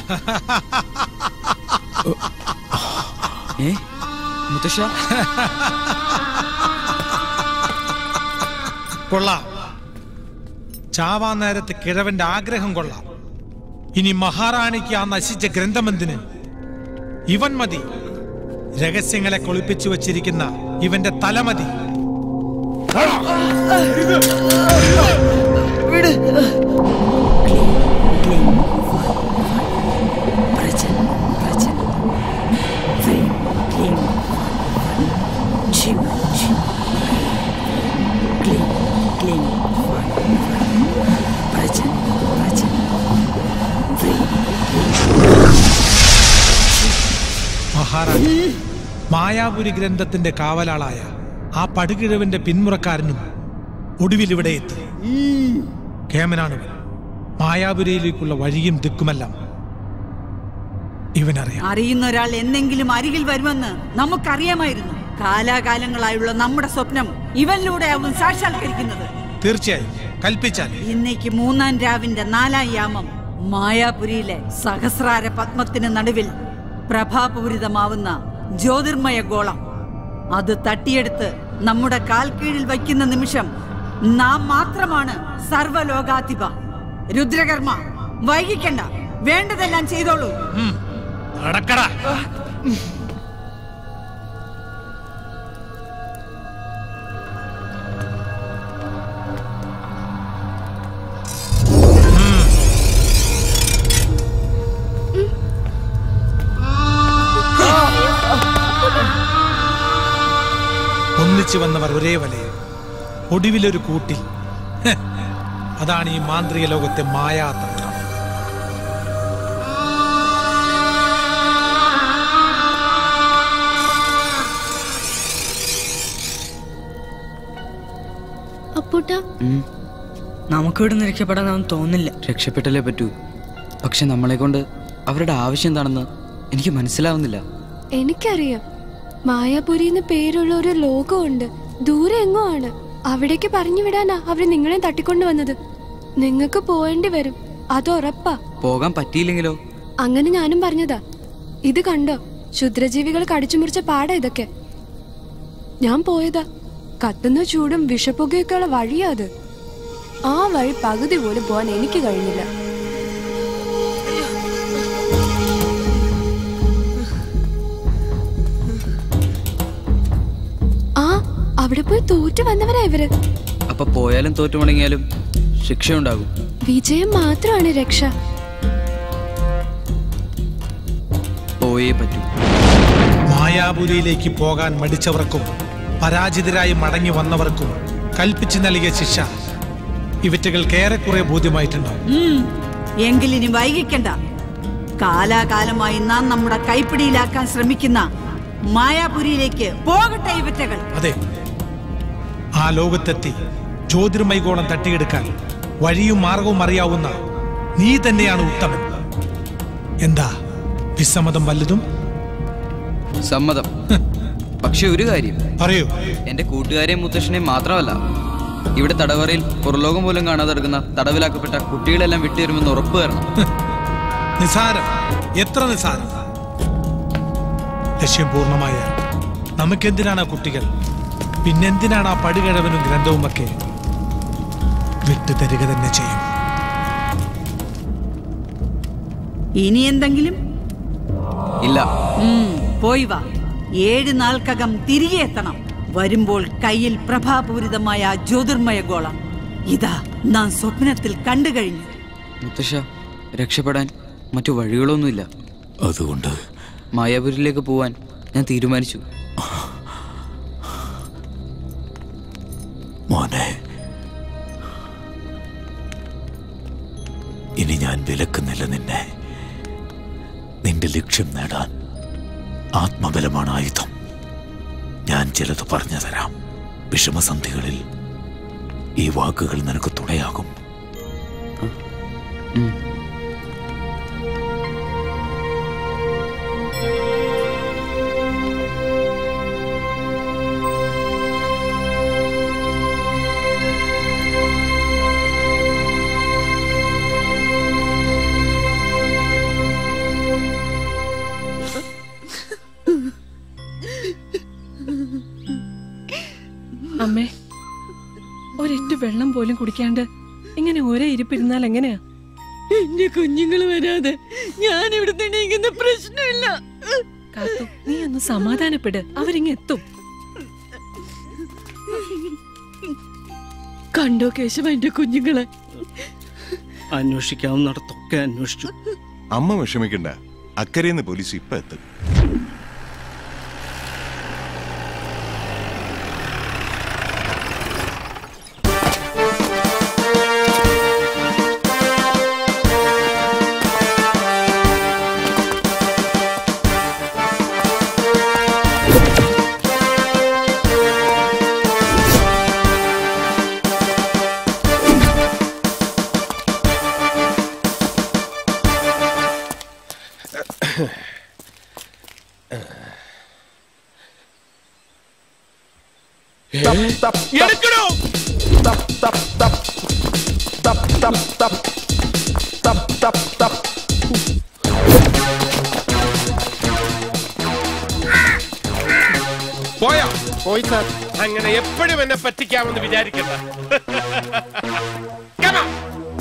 ഏ മുത്തശ്ശ കൊള്ളാം ചാവാൻ നേരത്ത് കിഴവന്റെ ആഗ്രഹം കൊള്ളാം ഇനി മഹാറാണിക്ക് ആ നശിച്ച ഗ്രന്ഥമെന്തിന് ഇവൻ മതി രഹസ്യങ്ങളെ കൊളിപ്പിച്ചു വച്ചിരിക്കുന്ന ഇവന്റെ തലമതി മഹാറാണി മായാപുരി ഗ്രന്ഥത്തിന്റെ കാവലാളായ ആ പടുകിഴവന്റെ പിന്മുറക്കാരനും ഒടുവിൽ ഇവിടെ എത്തി കേമനാണിവൻ മായാപുരിയിലേക്കുള്ള വഴിയും ദിക്കുമെല്ലാം ഇവനറിയാം അറിയുന്ന ഒരാൾ എന്നെങ്കിലും അരികിൽ വരുമെന്ന് നമുക്കറിയാമായിരുന്നു കാലാകാലങ്ങളായുള്ള നമ്മുടെ സ്വപ്നം ഇവനിലൂടെ ആവും സാക്ഷാത്കരിക്കുന്നത് തീർച്ചയായും കൽപ്പിച്ചാൽ ഇന്നേക്ക് മൂന്നാം രാവിന്റെ നാലാം യാമം മായാപുരിയിലെ സഹസ്രാര പത്മത്തിന് നടുവിൽ പ്രഭാപൂരിതമാവുന്ന ജ്യോതിർമയ ഗോളം അത് തട്ടിയെടുത്ത് നമ്മുടെ കാൽ കീഴിൽ വയ്ക്കുന്ന നിമിഷം നാം മാത്രമാണ് സർവലോകാധിപ രുദ്രകർമ്മ വൈകിക്കണ്ട വേണ്ടതെല്ലാം ചെയ്തോളൂ നടക്കടാ ഒന്നിച്ചു വന്നവർ ഒരേ വലയിൽ ഒടുവിലൊരു കൂട്ടിൽ ഹ്, അതാണ് ഈ മാന്ത്രിക ലോകത്തെ മായാതന്ത്രം അപ്പൂട്ട നമുക്കിവിടെ നിന്ന് രക്ഷപ്പെടാനൊന്നും തോന്നില്ല രക്ഷപ്പെട്ടല്ലേ പറ്റൂ പക്ഷെ നമ്മളെ കൊണ്ട് അവരുടെ ആവശ്യം എന്താണെന്ന് എനിക്ക് മനസ്സിലാവുന്നില്ല എനിക്കറിയാം മായാപുരി എന്ന് പേരുള്ള ഒരു ലോകമുണ്ട് ദൂരെ എങ്ങോ ആണ് അവിടേക്ക് പറഞ്ഞു വിടാനാ അവര് നിങ്ങളെ തട്ടിക്കൊണ്ടു വന്നത് നിങ്ങൾക്ക് പോവേണ്ടി വരും അത് ഉറപ്പാ പോകാൻ പറ്റിയില്ലെങ്കിലോ അങ്ങനെ ഞാനും പറഞ്ഞതാ ഇത് കണ്ടോ ക്ഷുദ്രജീവികൾ കടിച്ചു മുറിച്ച പാടാ ഇതൊക്കെ ഞാൻ പോയതാ കത്തുന്ന ചൂടും വിഷപ്പുകയൊക്കെയുള്ള വഴിയാ അത് ആ വഴി പകുതി പോലും പോവാൻ എനിക്ക് കഴിഞ്ഞില്ല ആ അവിടെ പോയി തോറ്റു വന്നവരാ ഇവര് അപ്പൊ പോയാലും തോറ്റു മുടങ്ങിയാലും ശിക്ഷയുണ്ടാകും വിജയം മാത്രമാണ് രക്ഷ പോയേ പറ്റൂ മായാപുരിയിലേക്ക് പോകാൻ മടിച്ചവർക്കും പരാജിതരായി മടങ്ങി വന്നവർക്കും കൽപ്പിച്ചു നൽകിയ ശിക്ഷ ഇവറ്റകൾക്ക് ഏറെക്കുറെ ബോധ്യമായിട്ടുണ്ടാവും ഉം, എങ്കിലിനി വൈകിക്കണ്ട കാലാകാലമായി നാം നമ്മുടെ കൈപ്പിടിയിലാക്കാൻ ശ്രമിക്കുന്ന മായാപുരിയിലേക്ക് പോകട്ടെ ഇവറ്റകൾ അതെ ആ ലോകത്തെത്തി ജ്യോതിർമൈഗോളം തട്ടിയെടുക്കാൻ വഴിയും മാർഗവും അറിയാവുന്ന നീ തന്നെയാണ് ഉത്തമൻ എന്താ വിസമ്മതം വല്ലതും സമ്മതം പക്ഷെ ഒരു കാര്യം പറയൂ എന്റെ കൂട്ടുകാരെയും മുത്തശ്ശനെയും മാത്രമല്ല ഇവിടെ തടവറയിൽ പുറലോകം പോലും കാണാതെ എടുക്കുന്ന തടവിലാക്കപ്പെട്ട കുട്ടികളെല്ലാം വിട്ടുവരുമെന്ന് ഉറപ്പ് തരണം നിസാരം എത്ര നിസാരം ലക്ഷ്യം പൂർണ്ണമായാൽ നമുക്കെന്തിനാണ് ആ കുട്ടികൾ പിന്നെന്തിനാണ് ആ പടുകിഴവനും ഗ്രന്ഥവുമൊക്കെ വിട്ടു തരിക തന്നെ ചെയ്യും ഇനി എന്തെങ്കിലും ഇല്ല ഉം, പോയി വാ ഏഴ് നാൾക്കകം തിരികെ എത്തണം വരുമ്പോൾ കയ്യിൽ പ്രഭാപൂരിതമായ ആ ജ്യോതിർമയ ഗോളം ഇതാ നാം സ്വപ്നത്തിൽ കണ്ടു കഴിഞ്ഞു മുത്തശ്ശ രക്ഷപ്പെടാൻ മറ്റു വഴികളൊന്നുമില്ല അതുകൊണ്ട് മായാപുരിയിലേക്ക് പോവാൻ ഞാൻ തീരുമാനിച്ചു മോനെ ഇനി ഞാൻ വിലക്കുന്നില്ല നിന്നെ നിന്റെ ലക്ഷ്യം നേടാൻ ആത്മബലമാണ് ആയുധം ഞാൻ ചിലത് പറഞ്ഞു തരാം വിഷമസന്ധികളിൽ ഈ വാക്കുകൾ നിനക്ക് തുണയാകും അമ്മേ ഒരിറ്റ് വെള്ളം പോലും കുടിക്കാണ്ട് ഇങ്ങനെ ഒരേ ഇരിപ്പിരുന്നാൽ എങ്ങനെയാ എന്റെ കുഞ്ഞുങ്ങൾ വരാതെ ഞാൻ ഇവിടുന്ന് എണീക്കുന്ന പ്രശ്നമില്ല കാത്തു നീ ഒന്ന് സമാധാനപ്പെട് അവരിങ്ങ് എത്തും കണ്ടോ കേശവ എന്റെ കുഞ്ഞുങ്ങളെ അന്വേഷിക്കാവുന്നിടത്തൊക്കെ അന്വേഷിച്ചു അമ്മ വിഷമിക്കണ്ട അക്കരയിന്ന് പോലീസ് ഇപ്പൊ എത്തും എടുക്കണോ പോയോ പോയി സാർ അങ്ങനെ എപ്പോഴും എന്നെ പറ്റിക്കാമെന്ന് വിചാരിക്കണ്ട Come on.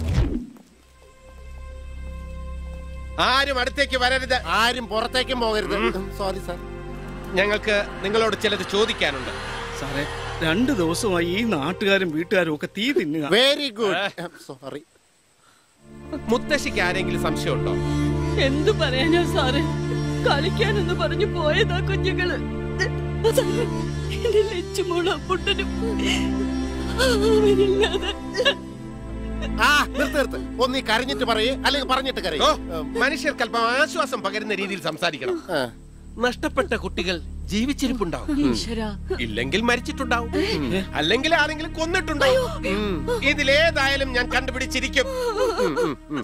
ആരും അടുത്തേക്ക് വരരുത് ആരും പുറത്തേക്കും പോകരുത് സോറി സാർ ഞങ്ങൾക്ക് നിങ്ങളോട് ചിലത് ചോദിക്കാനുണ്ട് സാറേ രണ്ട് ദിവസമായി ഈ നാട്ടുകാരും വീട്ടുകാരും ഒക്കെ തീ തിന്നുക വെരി ഗുഡ് സോറി മുത്തശ്ശിക്ക് ആരെങ്കിലും സംശയമുണ്ടോ എന്തു പറയാനാ സാറ് കളിക്കാനെന്ന് പറഞ്ഞു പോയതാ കുഞ്ഞുങ്ങള് അതാണ് എന്റെ ലച്ചുമോളും അപ്പുട്ടനും അവരില്ലാതെ ആ നിർത്ത് നിർത്ത് ഒന്ന് ഈ കരഞ്ഞിട്ട് പറയേ അല്ലെങ്കിൽ പറഞ്ഞിട്ട് കരയേ മനുഷ്യർക്ക് അല്പം ആശ്വാസം പകരുന്ന രീതിയിൽ സംസാരിക്കണം നഷ്ടപ്പെട്ട കുട്ടികൾ ജീവിച്ചിരിപ്പുണ്ടാവും ഈശ്വരാ. ഇല്ലെങ്കിൽ മരിച്ചിട്ടുണ്ടാവും അല്ലെങ്കിൽ ആരെങ്കിലും കൊന്നിട്ടുണ്ടാവും ഉം. ഇതിലേതായാലും ഞാൻ കണ്ടുപിടിച്ചിരിക്കും ഉം, ഉം, ഉം.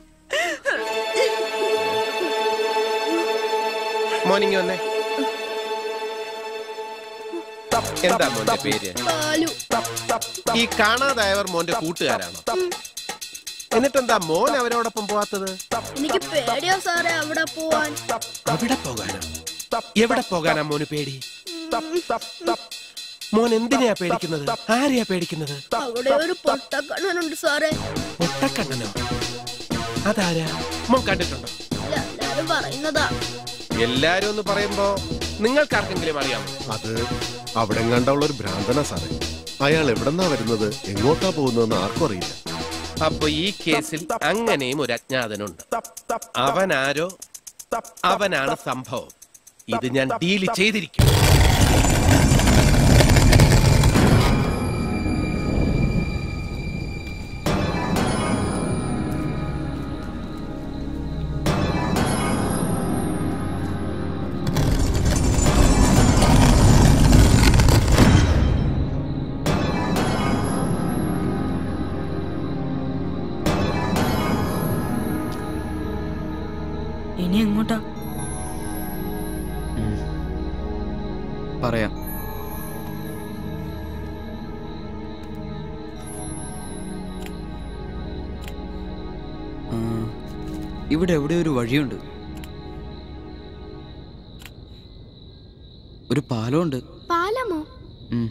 മോർണിംഗ് വന്നേ എന്താ മോന്റെ പേര് ഈ കാണാതായവർ മോന്റെ കൂട്ടുകാരാണോ എന്നിട്ടെന്താ മോൻ അവരോടൊപ്പം പോവാത്തത് എനിക്ക് പേടിയോ സാറേ അവിടെ പോവാൻ അവിടെ പോകാനോ എവിടെ പോകാനാ മോന് പേടി മോൻ എന്തിനെയാ പേടിക്കുന്നത് ആരെയാ പേടിക്കുന്നത് അവിടെ ഒരു പൊട്ടക്കണ്ണനുണ്ട് സാറേ മുട്ടക്കണ്ണനോ അതാരാ മോൻ കണ്ടിട്ടുണ്ടോ ഇല്ല, എല്ലാരും പറയുന്നതാ എല്ലാരും എന്ന് പറയുമ്പോ നിങ്ങൾക്ക് ആർക്കെങ്കിലും അറിയാമോ അത് അവിടെ കണ്ടുള്ള ഒരു ഭ്രാന്തന സാറേ അയാൾ എവിടെന്നാ വരുന്നത് എങ്ങോട്ടാ പോകുന്നതെന്ന് ആർക്കും അറിയില്ല അപ്പൊ ഈ കേസിൽ അങ്ങനെയും ഒരു അജ്ഞാതനുണ്ട് അവനാരോ അവനാണ് സംഭവം ഇത് ഞാൻ ഡീൽ ചെയ്തിരിക്കും ഇനി എങ്ങോട്ടാ പറയാം ആ, ഇവിടെ എവിടെ ഒരു വഴിയുണ്ട് ഒരു പാലമുണ്ട് പാലമോ ഉം.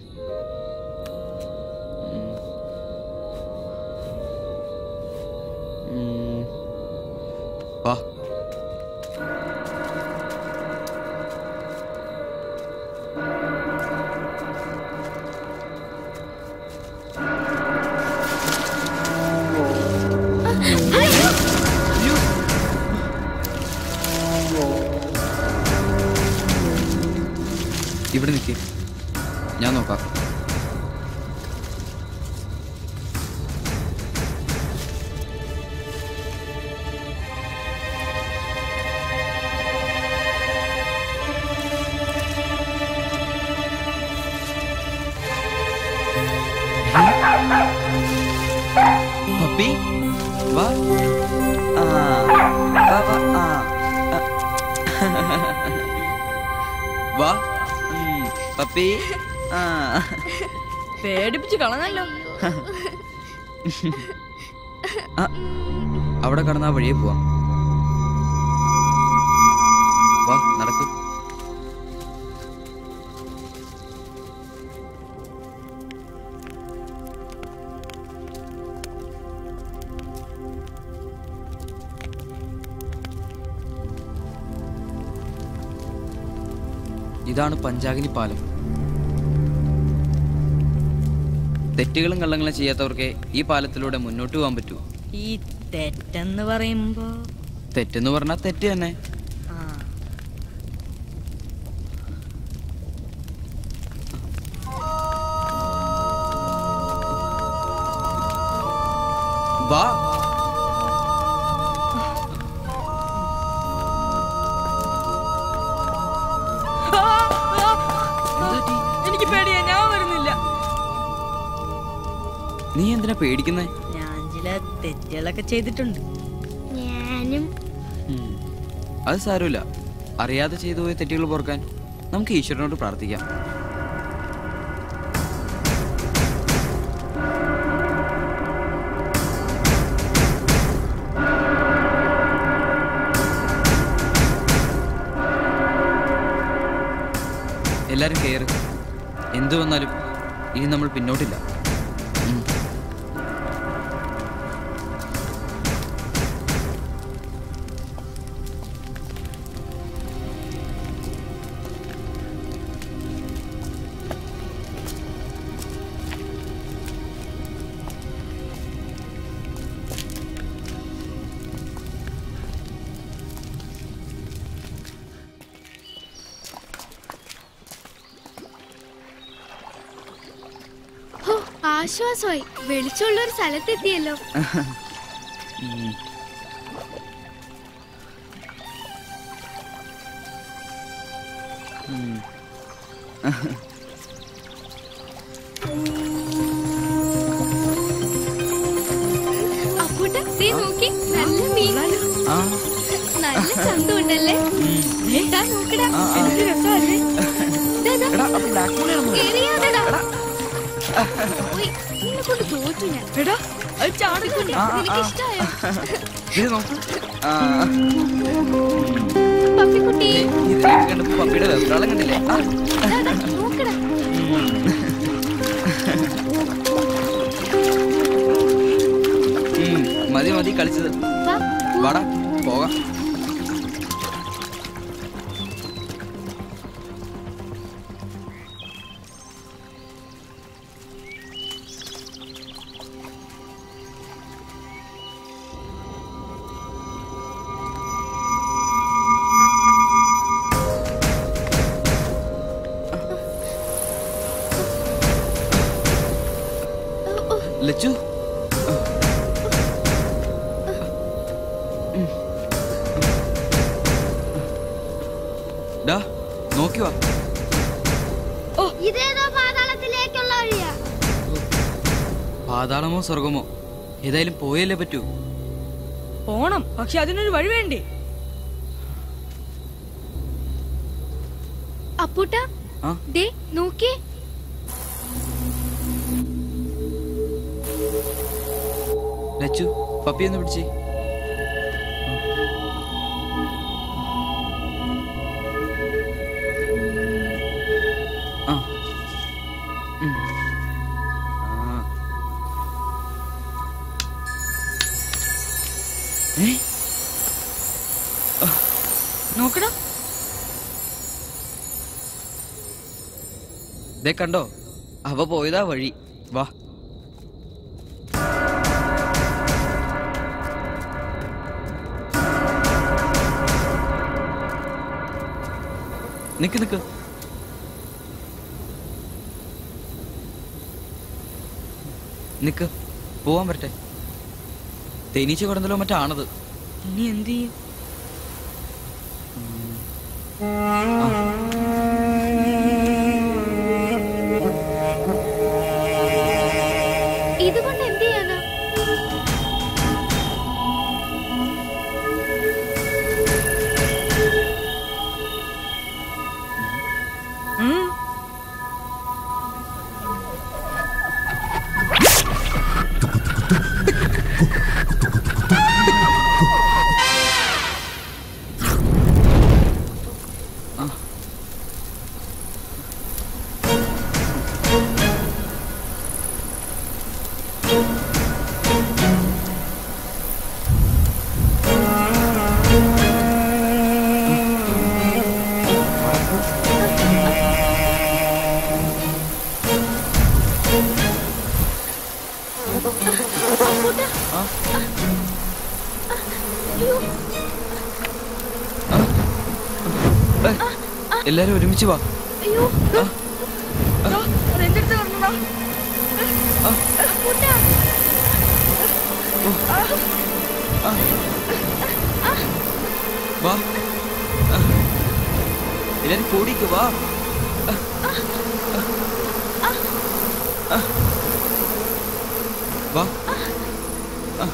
ഉം. വാ ഇവിടെ നിൽക്കേ ഞാൻ നോക്കാം പപ്പി വാ ആ വാ വാ ആ വാ ഉം, പപ്പി ആ പേടിപ്പിച്ച് കളഞ്ഞല്ലോ ആ, അവിടെ കടന്നാ വഴിയെ പോവാം വാ നടക്കും ഇതാണ് പഞ്ചാഗ്നി പാലം തെറ്റുകളും കള്ളങ്ങളും ചെയ്യാത്തവർക്ക് ഈ പാലത്തിലൂടെ മുന്നോട്ട് പോകാൻ പറ്റൂ ഈ തെറ്റെന്ന് പറയുമ്പോ തെറ്റെന്ന് പറഞ്ഞാൽ തെറ്റ് തന്നെ ആ വാ എനിക്ക് പേടിയാ ഞാൻ വരുന്നില്ല നീ എന്തിനാ പേടിക്കുന്നേ ഞാൻ ചില തെറ്റുകളൊക്കെ ചെയ്തിട്ടുണ്ട് ഞാനും അത് സാരമില്ല അറിയാതെ ചെയ്തു പോയ തെറ്റുകൾ പൊറുക്കാൻ നമുക്ക് ഈശ്വരനോട് പ്രാർത്ഥിക്കാം എല്ലാരും കയറ് എന്തു വന്നാലും ഇനി നമ്മൾ പിന്നോട്ടില്ല ഉം. ഹോ ആശ്വാസമായി വെളിച്ചമുള്ള ഒരു സ്ഥലത്തെത്തിയല്ലോ ഉം. ഉം. അപ്പൂട്ട ദേ നോക്കി നല്ല മീൻ ആ നല്ല ചന്തമുണ്ടല്ലേ ദാ നോക്കടാ എന്ത് രസമല്ലേ ദാ, ദാ. എറിയാതെടാ. ഓയ്, നിന്നെ കൊണ്ട് തോറ്റു ഞാൻ എടാ അത് ചാടിക്കൊണ്ട് ആ, ആ, നിനക്ക് ആ. ഇഷ്ടായോ ഇത് നോക്ക് ആ പപ്പിക്കുട്ടി ഇതിലേക്ക് കണ്ടപ്പോ പപ്പിയുടെ വെപ്രാളം കണ്ടില്ലേ ആ ദാ, ദാ, നോക്കടാ ഉം, മതി മതി കളിച്ചത് വാ വാടാ പോകാം ലച്ചു ഡാ നോക്കി വാ ഇതേതോ പാതാളത്തിലേക്കുള്ള വഴിയാ പാതാളമോ സ്വർഗമോ ഏതായാലും പോയല്ലേ പറ്റൂ പോണം പക്ഷെ അതിനൊരു വഴി വേണ്ടേ അപ്പൂട്ട ആ? ദേ നോക്കിയേ ലച്ചു പപ്പി ഒന്ന് പിടിച്ചേ ആ ദേ കണ്ടോ അവ പോയതാ വഴി വാ നിക്ക് നിക്ക് നിക്ക് പോവാൻ പറ്റേ തേനീച്ച കിടന്നല്ലോ മറ്റാണത് ഇനി എന്ത് ചെയ്യും ഇതുകൊണ്ട് എന്ത് ചെയ്യാനാ ഏ, എല്ലാരും ഒരുമിച്ച് വാ അയ്യോ രണ്ടിടത്ത് വരണോ വാ ആ. എല്ലാരും കൂടിക്ക് വാ ആ. വാ ആ.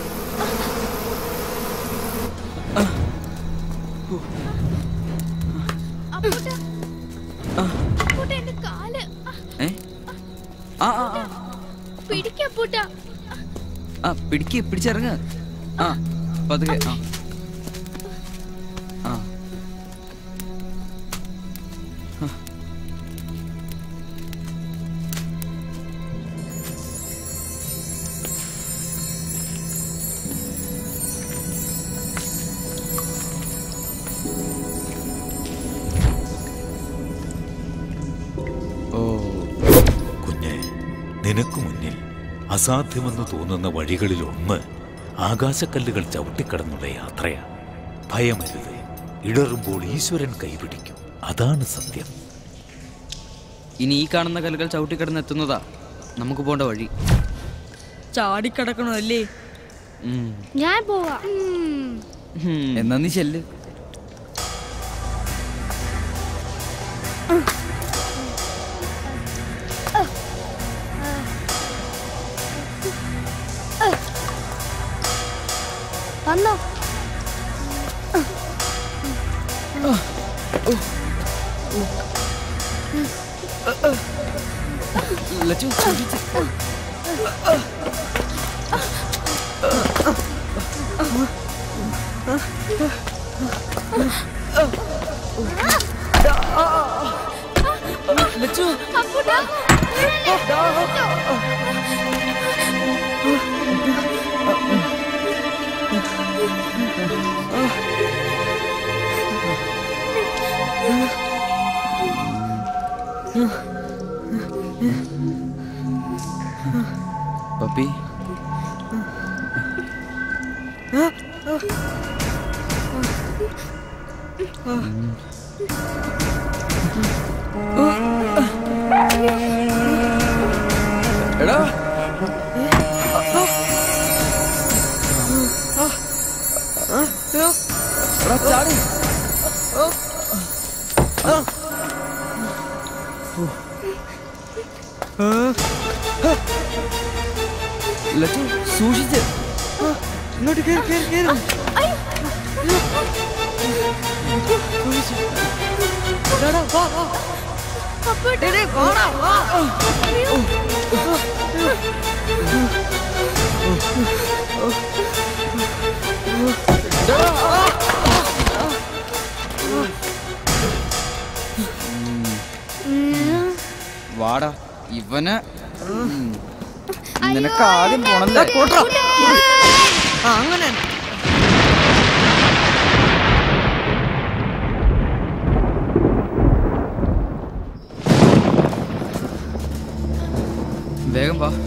ആ. ഹൂ. അപ്പൂട്ട ആ. അപ്പൂട്ട എന്റെ കാല് ഏ ആ ആ ആ. പിടിക്കപ്പൂട്ട ആ പിടിക്ക് പിടിച്ചിറങ്ങ് ആ പതുക്കെ ആ ആ ആ. ഓ കുഞ്ഞെ നിനക്ക് മുന്നിൽ അസാധ്യമെന്ന് തോന്നുന്ന വഴികളിലൊന്ന് ആകാശക്കല്ലുകൾ ചവിട്ടിക്കടന്നുള്ള യാത്രയാ ഭയമരുത് ഇടറുമ്പോൾ ഈശ്വരൻ കൈപിടിക്കും അതാണ് സത്യം ഇനി ഈ കാണുന്ന കല്ലുകൾ ചവിട്ടിക്കിടന്ന് എത്തുന്നതാ നമുക്ക് പോണ്ട വഴി ചാടിക്കിടക്കണോ അല്ലേ ഉം. ഞാൻ പോവാ ഉം. എന്നാ നീ ചെല്ല് വന്നോ ലച്ചു സൂക്ഷിച്ച്. ലച്ചു പപ്പി എടാ എടാ ചാടി ലച്ചു സൂക്ഷിച്ച് ഇങ്ങോട്ട് കേറി കേറി കേറി വാടാ ഇവന് ഉം. നിനക്ക് ആദ്യം പോണല്ലേ അങ്ങനെ വേഗം വാ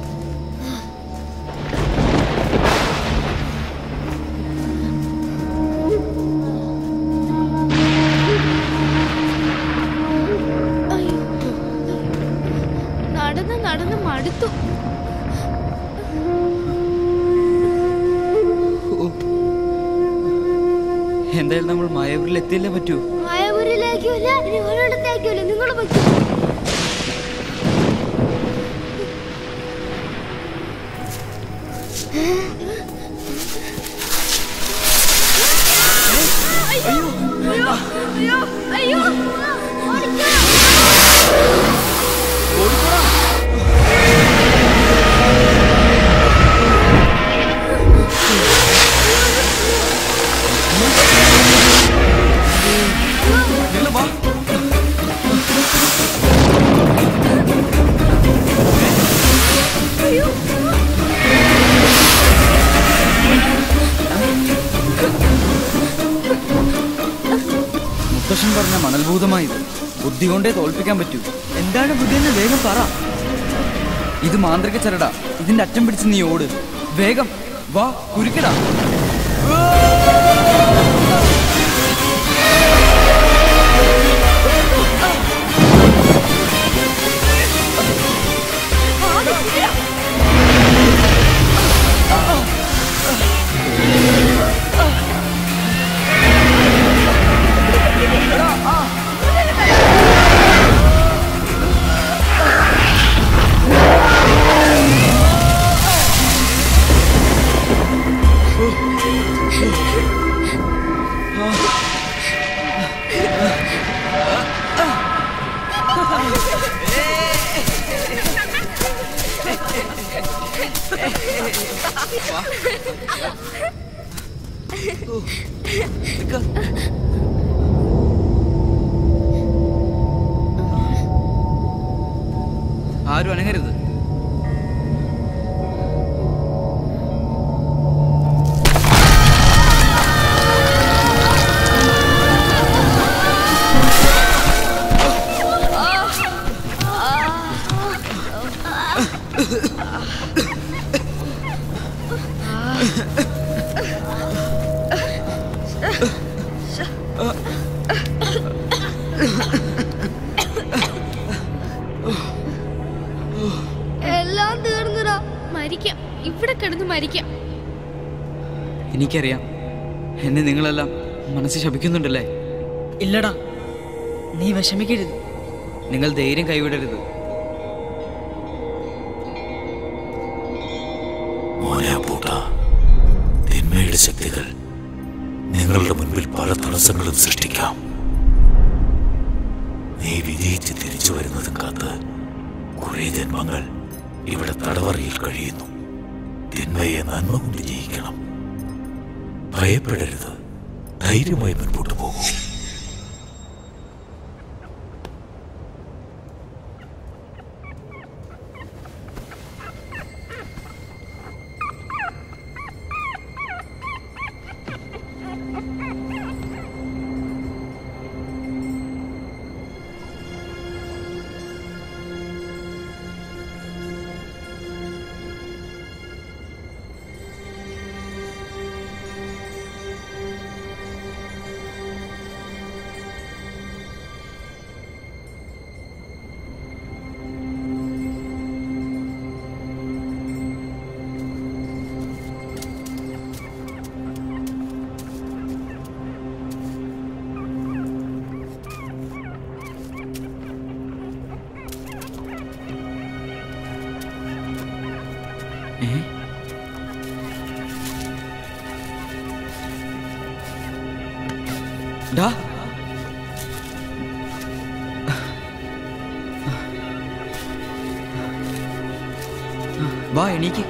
നടന്ന് നടന്ന് മടുത്തു എന്തായാലും നമ്മൾ മായാപുരിൽ എത്തിയല്ലേ പറ്റൂ മായപുരിയിലേക്കുമില്ല ഇനി ഒരിടത്തേക്കുമില്ല നിങ്ങൾ പറ്റും അയ്യോ അയ്യോ അയ്യോ അയ്യോ മുത്തശ്ശൻ പറഞ്ഞ മണൽഭൂതമായത് ബുദ്ധി കൊണ്ടേ തോൽപ്പിക്കാൻ പറ്റൂ എന്താണ് ബുദ്ധി എന്ന് വേഗം പറ ഇത് മാന്ത്രിക ചരടാ ഇതിന്റെ അറ്റം പിടിച്ച് നീ ഓട് വേഗം വാ കുരുക്കടാ ആരും അനങ്ങരുത് എല്ലാം തീർന്നടാ മരിക്കാം ഇവിടെ കിടന്ന് മരിക്കാം എനിക്കറിയാം എന്നെ നിങ്ങളെല്ലാം മനസ്സിൽ ശപിക്കുന്നുണ്ടല്ലേ ഇല്ലടാ നീ വിഷമിക്കരുത് നിങ്ങൾ ധൈര്യം കൈവിടരുത് മോനെ പൂട്ട തിന്മയുടെ ശക്തികൾ നിങ്ങളുടെ മുൻപിൽ പല തടസ്സങ്ങളും സൃഷ്ടിക്കാം നീ വിജയിച്ച് തിരിച്ചു വരുന്നതും കാത്ത് കുറെ ജന്മങ്ങൾ ഇവിടെ തടവറയിൽ കഴിയുന്നു തിന്മയെ നന്മ കൊണ്ട് ജയിക്കണം ഭയപ്പെടരുത് ധൈര്യമായി മുൻപോട്ട് പോകൂ ഡാ വാ എണീക്ക്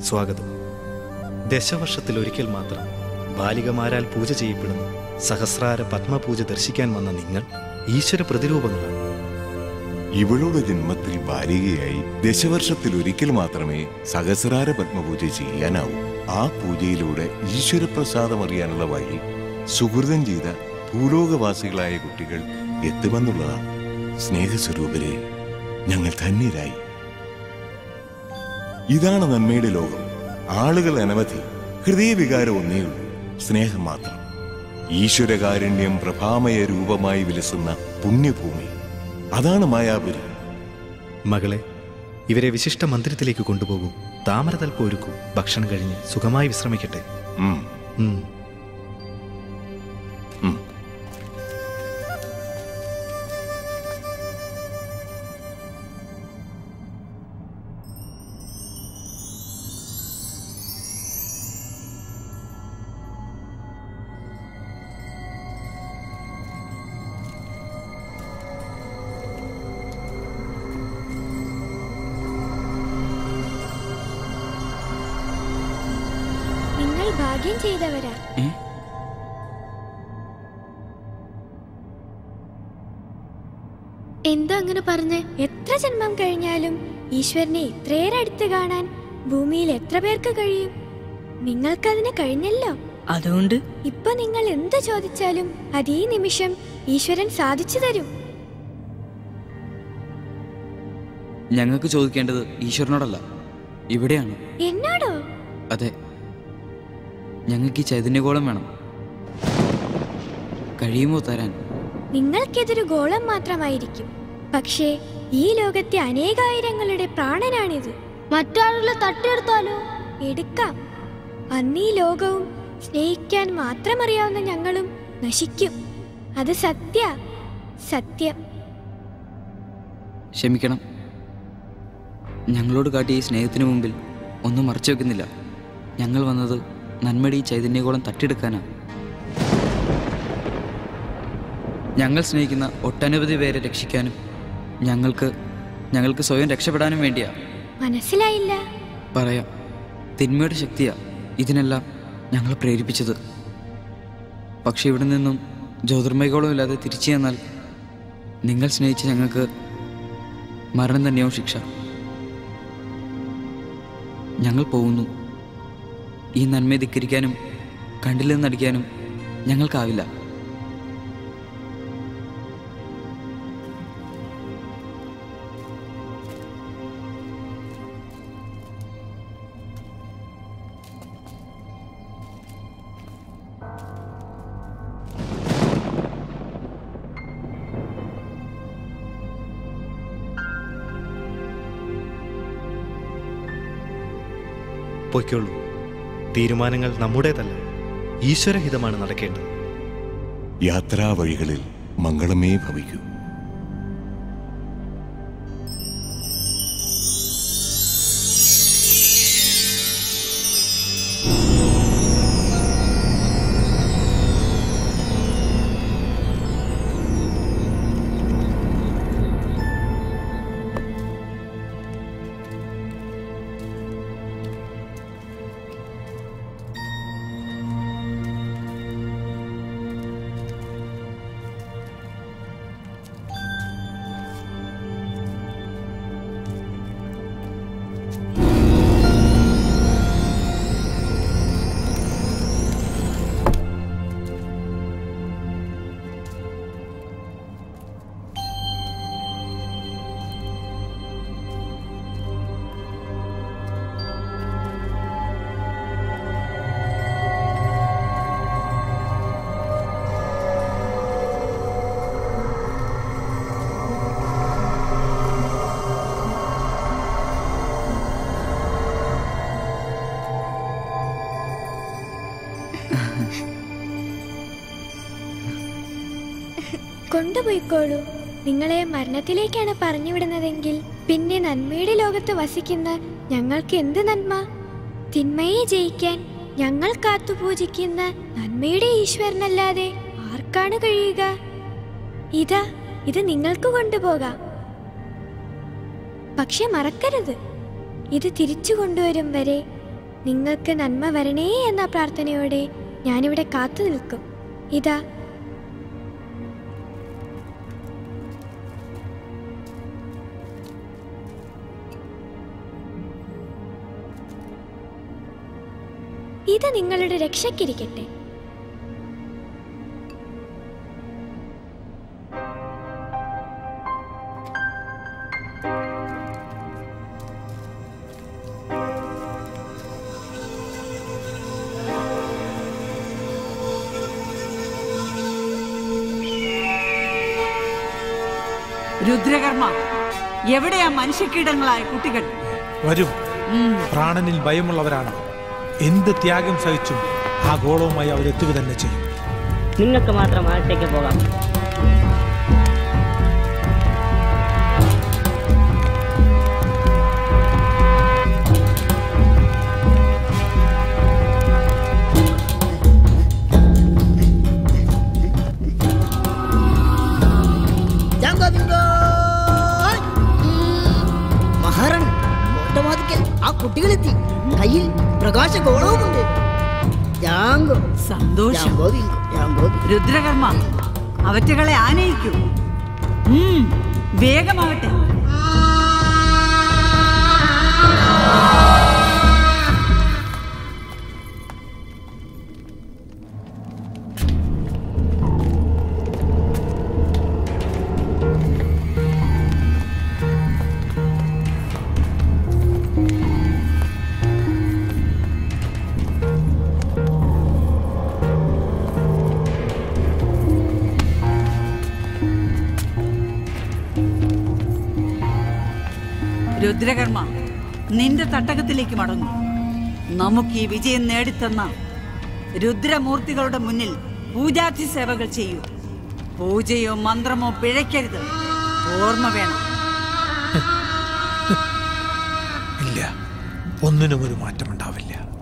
സ്വാഗതം ദശവർഷത്തിൽ ഒരിക്കൽ മാത്രം ബാലികമാരാൽ പൂജ ചെയ്യപ്പെടുന്ന സഹസ്രാര പത്മപൂജ ദർശിക്കാൻ വന്ന നിങ്ങൾ ഈശ്വര പ്രതിരൂപങ്ങളാണ് ഇവളുടെ ജന്മത്തിൽ ബാലികയായി ദശവർഷത്തിൽ ഒരിക്കൽ മാത്രമേ സഹസ്രാര പത്മപൂജ ചെയ്യാനാവൂ ആ പൂജയിലൂടെ ഈശ്വരപ്രസാദം അറിയാനുള്ള വഴി സുഹൃതം ചെയ്ത ഭൂലോകവാസികളായ കുട്ടികൾ എത്തുമെന്നുള്ളതാണ് സ്നേഹസ്വരൂപരെ ഞങ്ങൾ ധന്യരായി ഇതാണ് നന്മയുടെ ലോകം ആളുകൾ അനവധി ഹൃദയവികാരം ഒന്നേയുള്ളൂ സ്നേഹം മാത്രം ഈശ്വരകാരുണ്യം പ്രഭാമയ രൂപമായി വിലസുന്ന പുണ്യഭൂമി അതാണ് മായാപുരി മകളെ ഇവരെ വിശിഷ്ട മന്ദിരത്തിലേക്ക് കൊണ്ടുപോകൂ താമരതൽപ്പ് ഒരുക്കൂ ഭക്ഷണം കഴിഞ്ഞ് സുഖമായി വിശ്രമിക്കട്ടെ ഉം. ഉം. നിങ്ങൾ ഭാഗ്യം ചെയ്തവരാ എന്താ അങ്ങനെ പറഞ്ഞേ എത്ര ജന്മം കഴിഞ്ഞാലും ഈശ്വരനെ ഇത്രയേറെ അടുത്ത് കാണാൻ ഭൂമിയിൽ എത്ര പേർക്ക് കഴിയും നിങ്ങൾക്കതിന് കഴിഞ്ഞല്ലോ അതുകൊണ്ട് ഇപ്പൊ നിങ്ങൾ എന്ത് ചോദിച്ചാലും അതേ നിമിഷം ഈശ്വരൻ സാധിച്ചു തരും ഞങ്ങൾക്ക് ചോദിക്കേണ്ടത് ഈശ്വരനോടല്ല ഇവിടെയാണ് എന്നോടോ അതെ ഞങ്ങൾക്ക് ഈ ചൈതന്യഗോളം വേണം കഴിയുമോ തരാൻ നിങ്ങൾക്കിതൊരു ഗോളം മാത്രമായിരിക്കും പക്ഷേ ഈ ലോകത്തെ അനേകായിരങ്ങളുടെ പ്രാണനാണിത് മറ്റാളുകളെ തട്ടിയെടുത്താലോ എടുക്കാം അന്ന് ഈ ലോകവും സ്നേഹിക്കാൻ മാത്രമറിയാവുന്ന ഞങ്ങളും നശിക്കും അത് സത്യ സത്യം ക്ഷമിക്കണം ഞങ്ങളോട് കാട്ടിയ ഈ സ്നേഹത്തിന് മുമ്പിൽ ഒന്നും മറച്ചു വെക്കുന്നില്ല ഞങ്ങൾ വന്നത് നന്മയുടെ ഈ ചൈതന്യഗോളം തട്ടിയെടുക്കാനാ ഞങ്ങൾ സ്നേഹിക്കുന്ന ഒട്ടനവധി പേരെ രക്ഷിക്കാനും ഞങ്ങൾക്ക് ഞങ്ങൾക്ക് സ്വയം രക്ഷപ്പെടാനും വേണ്ടിയാ മനസ്സിലായില്ല പറയാം തിന്മയുടെ ശക്തിയാ ഇതിനെല്ലാം ഞങ്ങളെ പ്രേരിപ്പിച്ചത് പക്ഷെ ഇവിടെ നിന്നും ജ്യോതിർമയഗോളം ഇല്ലാതെ തിരിച്ചു ചെന്നാൽ നിങ്ങൾ സ്നേഹിച്ച ഞങ്ങൾക്ക് മരണം തന്നെയാവും ശിക്ഷ ഞങ്ങൾ പോകുന്നു ഈ നന്മയെ ധിക്കരിക്കാനും കണ്ടില്ലെന്ന് നടിക്കാനും ഞങ്ങൾക്കാവില്ല പൊയ്ക്കോളൂ തീരുമാനങ്ങൾ നമ്മുടേതല്ല ഈശ്വരഹിതമാണ് നടക്കേണ്ടത് യാത്രാവഴികളിൽ മംഗളമേ ഭവിക്കൂ കൊണ്ടുപോയിക്കോളൂ നിങ്ങളെ മരണത്തിലേക്കാണ് പറഞ്ഞുവിടുന്നതെങ്കിൽ പിന്നെ നന്മയുടെ ലോകത്ത് വസിക്കുന്ന ഞങ്ങൾക്ക് എന്ത് നന്മ തിന്മയെ ജയിക്കാൻ ഞങ്ങൾ കാത്തുപൂജിക്കുന്ന നന്മയുടെ ഈശ്വരനല്ലാതെ ആർക്കാണ് കഴിയുക ഇതാ ഇത് നിങ്ങൾക്ക് കൊണ്ടുപോകാം പക്ഷെ മറക്കരുത് ഇത് തിരിച്ചു കൊണ്ടുവരും വരെ നിങ്ങൾക്ക് നന്മ വരണേ എന്ന പ്രാർത്ഥനയോടെ ഞാനിവിടെ കാത്തു നിൽക്കും ഇതാ ഇത് നിങ്ങളുടെ രക്ഷയ്ക്കിരിക്കട്ടെ രുദ്രകർമ്മ എവിടെയാ മനുഷ്യക്കീടങ്ങളായ കുട്ടികൾ വരും ഉം. പ്രാണനിൽ ഭയമുള്ളവരാണ് എന്ത് ത്യാഗം സഹിച്ചും ആ ഗോളവുമായി അവരെത്തുക തന്നെ ചെയ്യും നിങ്ങൾക്ക് മാത്രം അകത്തേക്ക് പോകാം ജാങ്കോ ബിങ്കോ ഹോയ്. ഉം. മഹാറാണി ഓട്ടോമാതിക്കൽ ആ കുട്ടികളെത്തി കയ്യിൽ പ്രകാശ ഗോളവുമുണ്ട് ജാങ്കോ സന്തോഷം ജാങ്കോ ബിങ്കോ ജാങ്കോ ബിങ്കോ. രുദ്രകർമ്മ അവറ്റകളെ ആനയിക്കൂ ഉം, വേഗമാവട്ടെ രുദ്രകർമ്മ നിന്റെ തട്ടകത്തിലേക്ക് മടങ്ങും നമുക്ക് ഈ വിജയം നേടിത്തന്ന രുദ്രമൂർത്തികളുടെ മുന്നിൽ പൂജാതി സേവകൾ ചെയ്യൂ പൂജയോ മന്ത്രമോ പിഴയ്ക്കരുത് ഓർമ്മ വേണം ഇല്ല ഒന്നിനും ഒരു മാറ്റമുണ്ടാവില്ല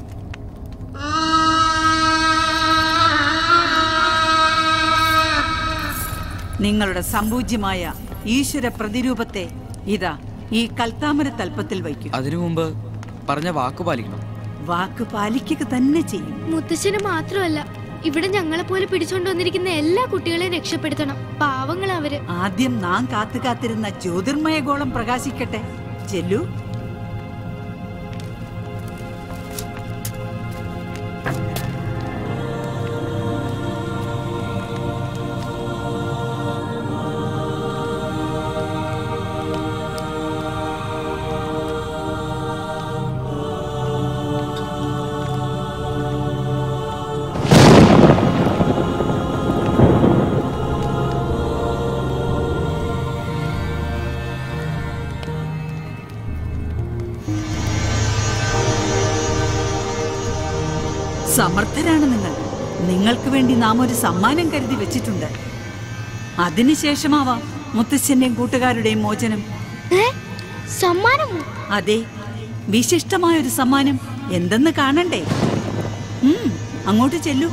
നിങ്ങളുടെ സമ്പൂജ്യമായ ഈശ്വര പ്രതിരൂപത്തെ ഇതാ ഈ കൽത്താമര തൽപ്പത്തിൽ വയ്ക്കും അതിനു മുമ്പ് പറഞ്ഞ വാക്ക് പാലിക്കണം വാക്ക് പാലിക്കുക തന്നെ ചെയ്യും മുത്തശ്ശന് മാത്രമല്ല ഇവിടെ ഞങ്ങളെ പോലെ പിടിച്ചോണ്ട് വന്നിരിക്കുന്ന എല്ലാ കുട്ടികളെയും രക്ഷപ്പെടുത്തണം പാവങ്ങൾ അവര് ആദ്യം നാം കാത്തു കാത്തിരുന്ന ജ്യോതിർമയ ഗോളം പ്രകാശിക്കട്ടെ ചെല്ലു സമർത്ഥരാണ് നിങ്ങൾ നിങ്ങൾക്ക് വേണ്ടി നാം ഒരു സമ്മാനം കരുതി വെച്ചിട്ടുണ്ട് അതിനുശേഷമാവാം മുത്തശ്ശന്റെയും കൂട്ടുകാരുടെയും മോചനം സമ്മാനമോ അതെ വിശിഷ്ടമായ ഒരു സമ്മാനം എന്തെന്ന് കാണണ്ടേ ഉം, അങ്ങോട്ട് ചെല്ലൂ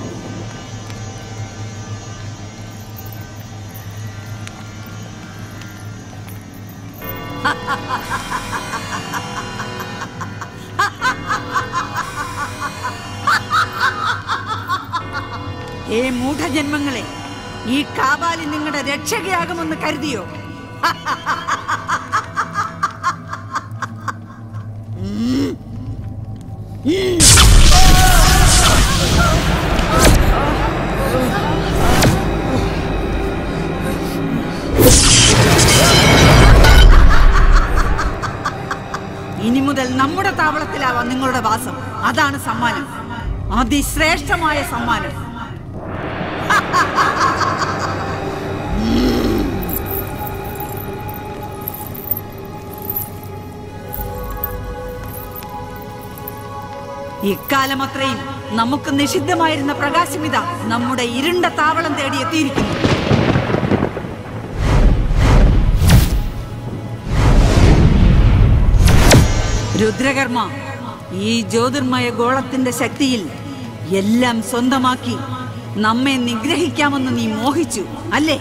ഏ മൂഢജന്മങ്ങളെ ഈ കാബാലി നിങ്ങളുടെ രക്ഷകയാകുമെന്ന് കരുതിയോ ഉം. ഉം. ഇനി മുതൽ നമ്മുടെ താവളത്തിലാവാം നിങ്ങളുടെ വാസം അതാണ് സമ്മാനം അതിശ്രേഷ്ഠമായ സമ്മാനം ഇക്കാലം അത്രയും നമുക്ക് നിഷിദ്ധമായിരുന്ന പ്രകാശമിത നമ്മുടെ ഇരുണ്ട താവളം തേടി എത്തിയിരിക്കുന്നു രുദ്രകർമ്മ ഈ ജ്യോതിർമയ ഗോളത്തിന്റെ ശക്തിയിൽ എല്ലാം സ്വന്തമാക്കി നമ്മെ നിഗ്രഹിക്കാമെന്ന് നീ മോഹിച്ചു അല്ലേ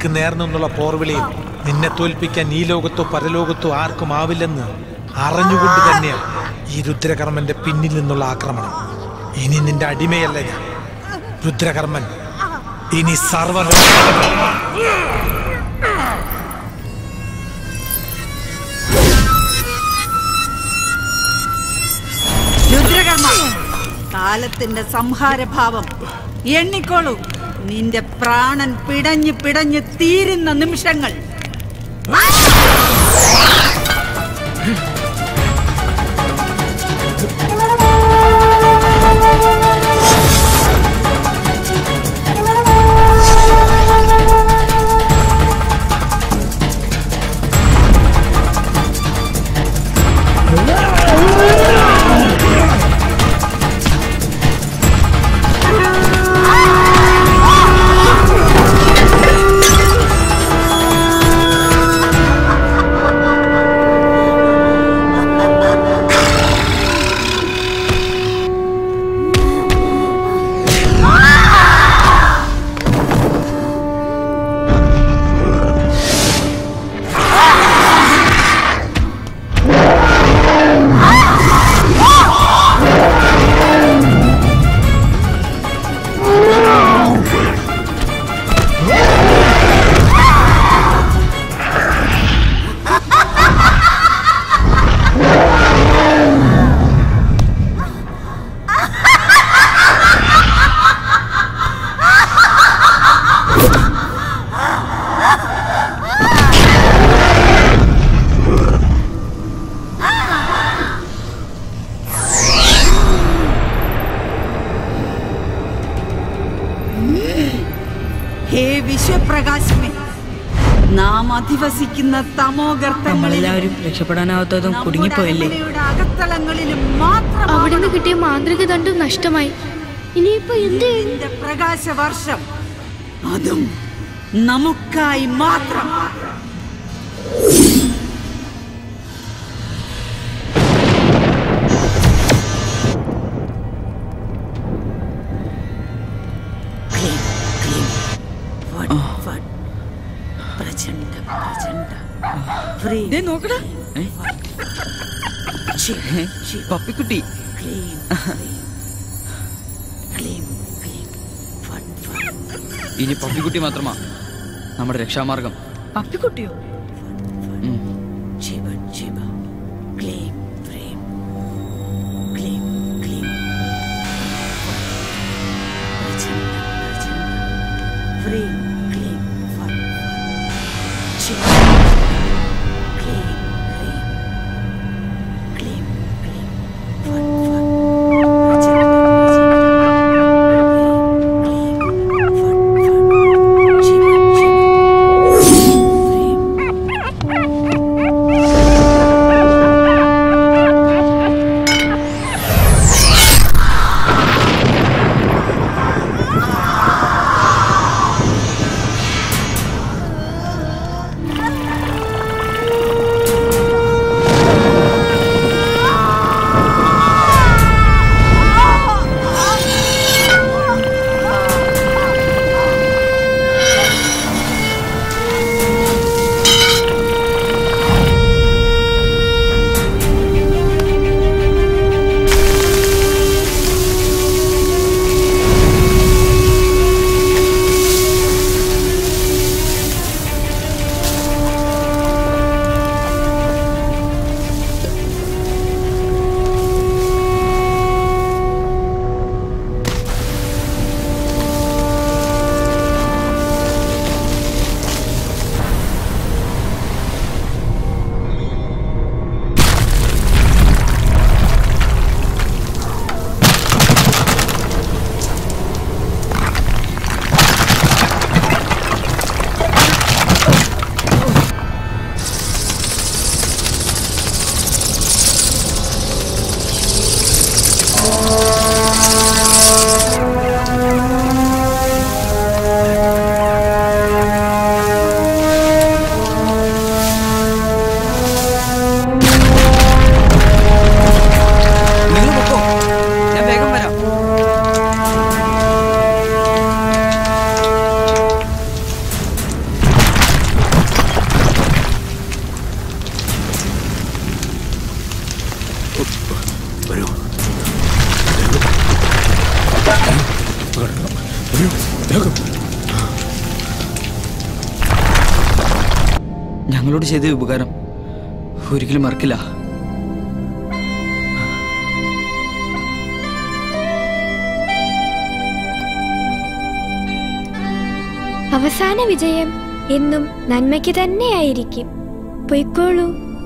നിനക്ക് നേർന്നുള്ള പോർവിളിയിൽ നിന്നെ തോൽപ്പിക്കാൻ ഈ ലോകത്തോ പരലോകത്തോ ആർക്കും ആവില്ലെന്ന് അറിഞ്ഞുകൊണ്ട് തന്നെയാണ് ഈ രുദ്രകർമ്മന്റെ പിന്നിൽ നിന്നുള്ള ആക്രമണം ഇനി നിന്റെ അടിമയല്ല ഞാൻ രുദ്രകർമ്മൻ ഇനി സർവ രുദ്രകർമ്മ കാലത്തിന്റെ സംഹാരഭാവം എണ്ണിക്കോളൂ നിന്റെ പ്രാണൻ പിടഞ്ഞ് പിടഞ്ഞ് തീരുന്ന നിമിഷങ്ങൾ ഹേ വിശ്വപ്രകാശമേ നാം അധിവസിക്കുന്ന തമോഗർത്തങ്ങളിലും നമ്മളെല്ലാവരും രക്ഷപ്പെടാനാവാത്തതും കുടുങ്ങിപ്പോയല്ലേ നമ്മുടെ അകത്തളങ്ങളിലും മാത്രം അവിടുന്ന് കിട്ടിയ മാന്ത്രിക ദണ്ഡം നഷ്ടമായി ഇനിയിപ്പോ എന്ത് നിന്റെ പ്രകാശവർഷം അതും നമുക്കായി മാത്രം ക്ലീം, ക്ലീം. വട്, വട്. പ്രചണ്ഡ പ്രചണ്ഡ ഫ്രീ. നോക്കടാ ശിവ, ശിവ. പപ്പിക്കുട്ടി ക്ലീം, ക്ലീം. ക്ലീം, ക്ലീം. വട്, വട്. ഇനി പപ്പിക്കുട്ടി മാത്രമാ നമ്മുടെ രക്ഷാമാർഗം പപ്പിക്കുട്ടിയോ ശിവ, ശിവ. ക്ലീം, ക്ലീം. ക്ലീം, ക്ലീം. പ്രചണ്ഡ, പ്രചണ്ഡ. ഫ്രീ, ക്ലീം, വട്, വട്. ശിവ. ക്ലീം, ക്ലീം. ക്ലീം, ക്ലീം. വട്, വട്. പ്രചണ്ഡ, പ്രചണ്ഡ. ക്ലീം, ക്ലീം. വട്, വട്. ശിവ, ശിവ. ക്ലീം, വരൂ വരൂ വേഗം ഞങ്ങളോട് ചെയ്ത ഈ ഉപകാരം ഒരിക്കലും മറക്കില്ല അവസാന വിജയം എന്നും നന്മയ്ക്ക് തന്നെയായിരിക്കും പൊയ്ക്കോളൂ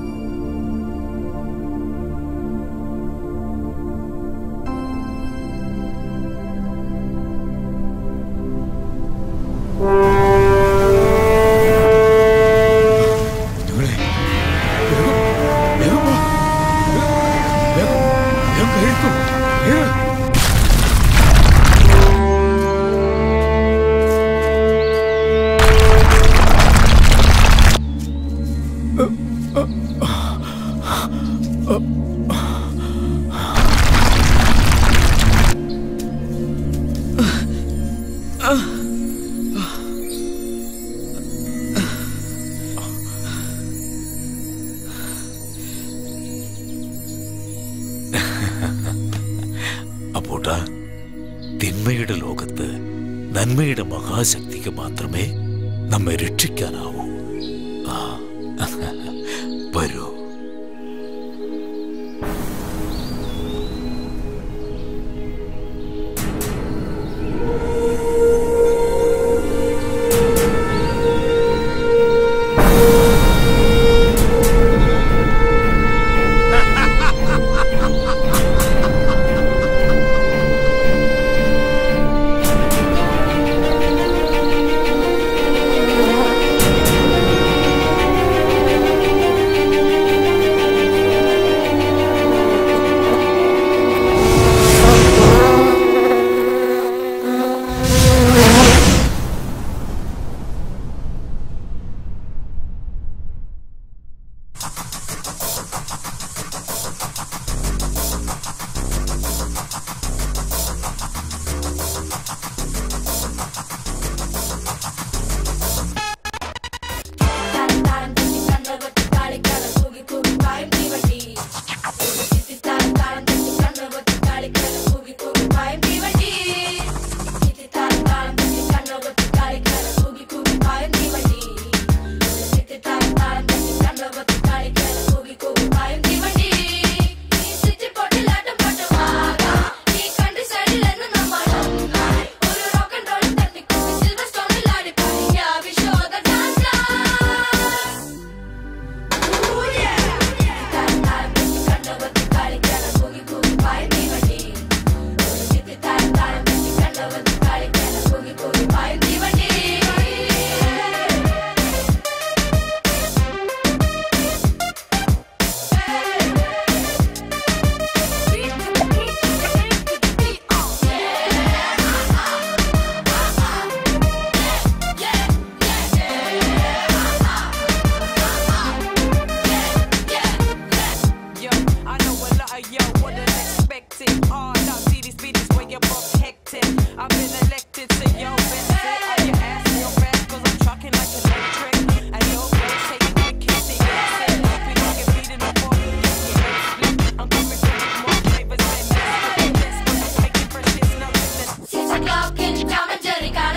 വേഗം പോ. വേഗം വേഗം കഴിക്കും വേഗം അപ്പോട്ട തിന്മയുടെ ലോകത്ത് നന്മയുടെ മഹാശക്തിക്ക് മാത്രമേ നമ്മെ രക്ഷിക്കാനാവൂ ആ വരൂ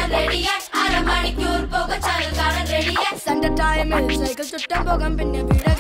സൺഡേ ടൈമിൽ സൈക്കിൾ ചുറ്റാൻ പോകാം പിന്നെ വീട്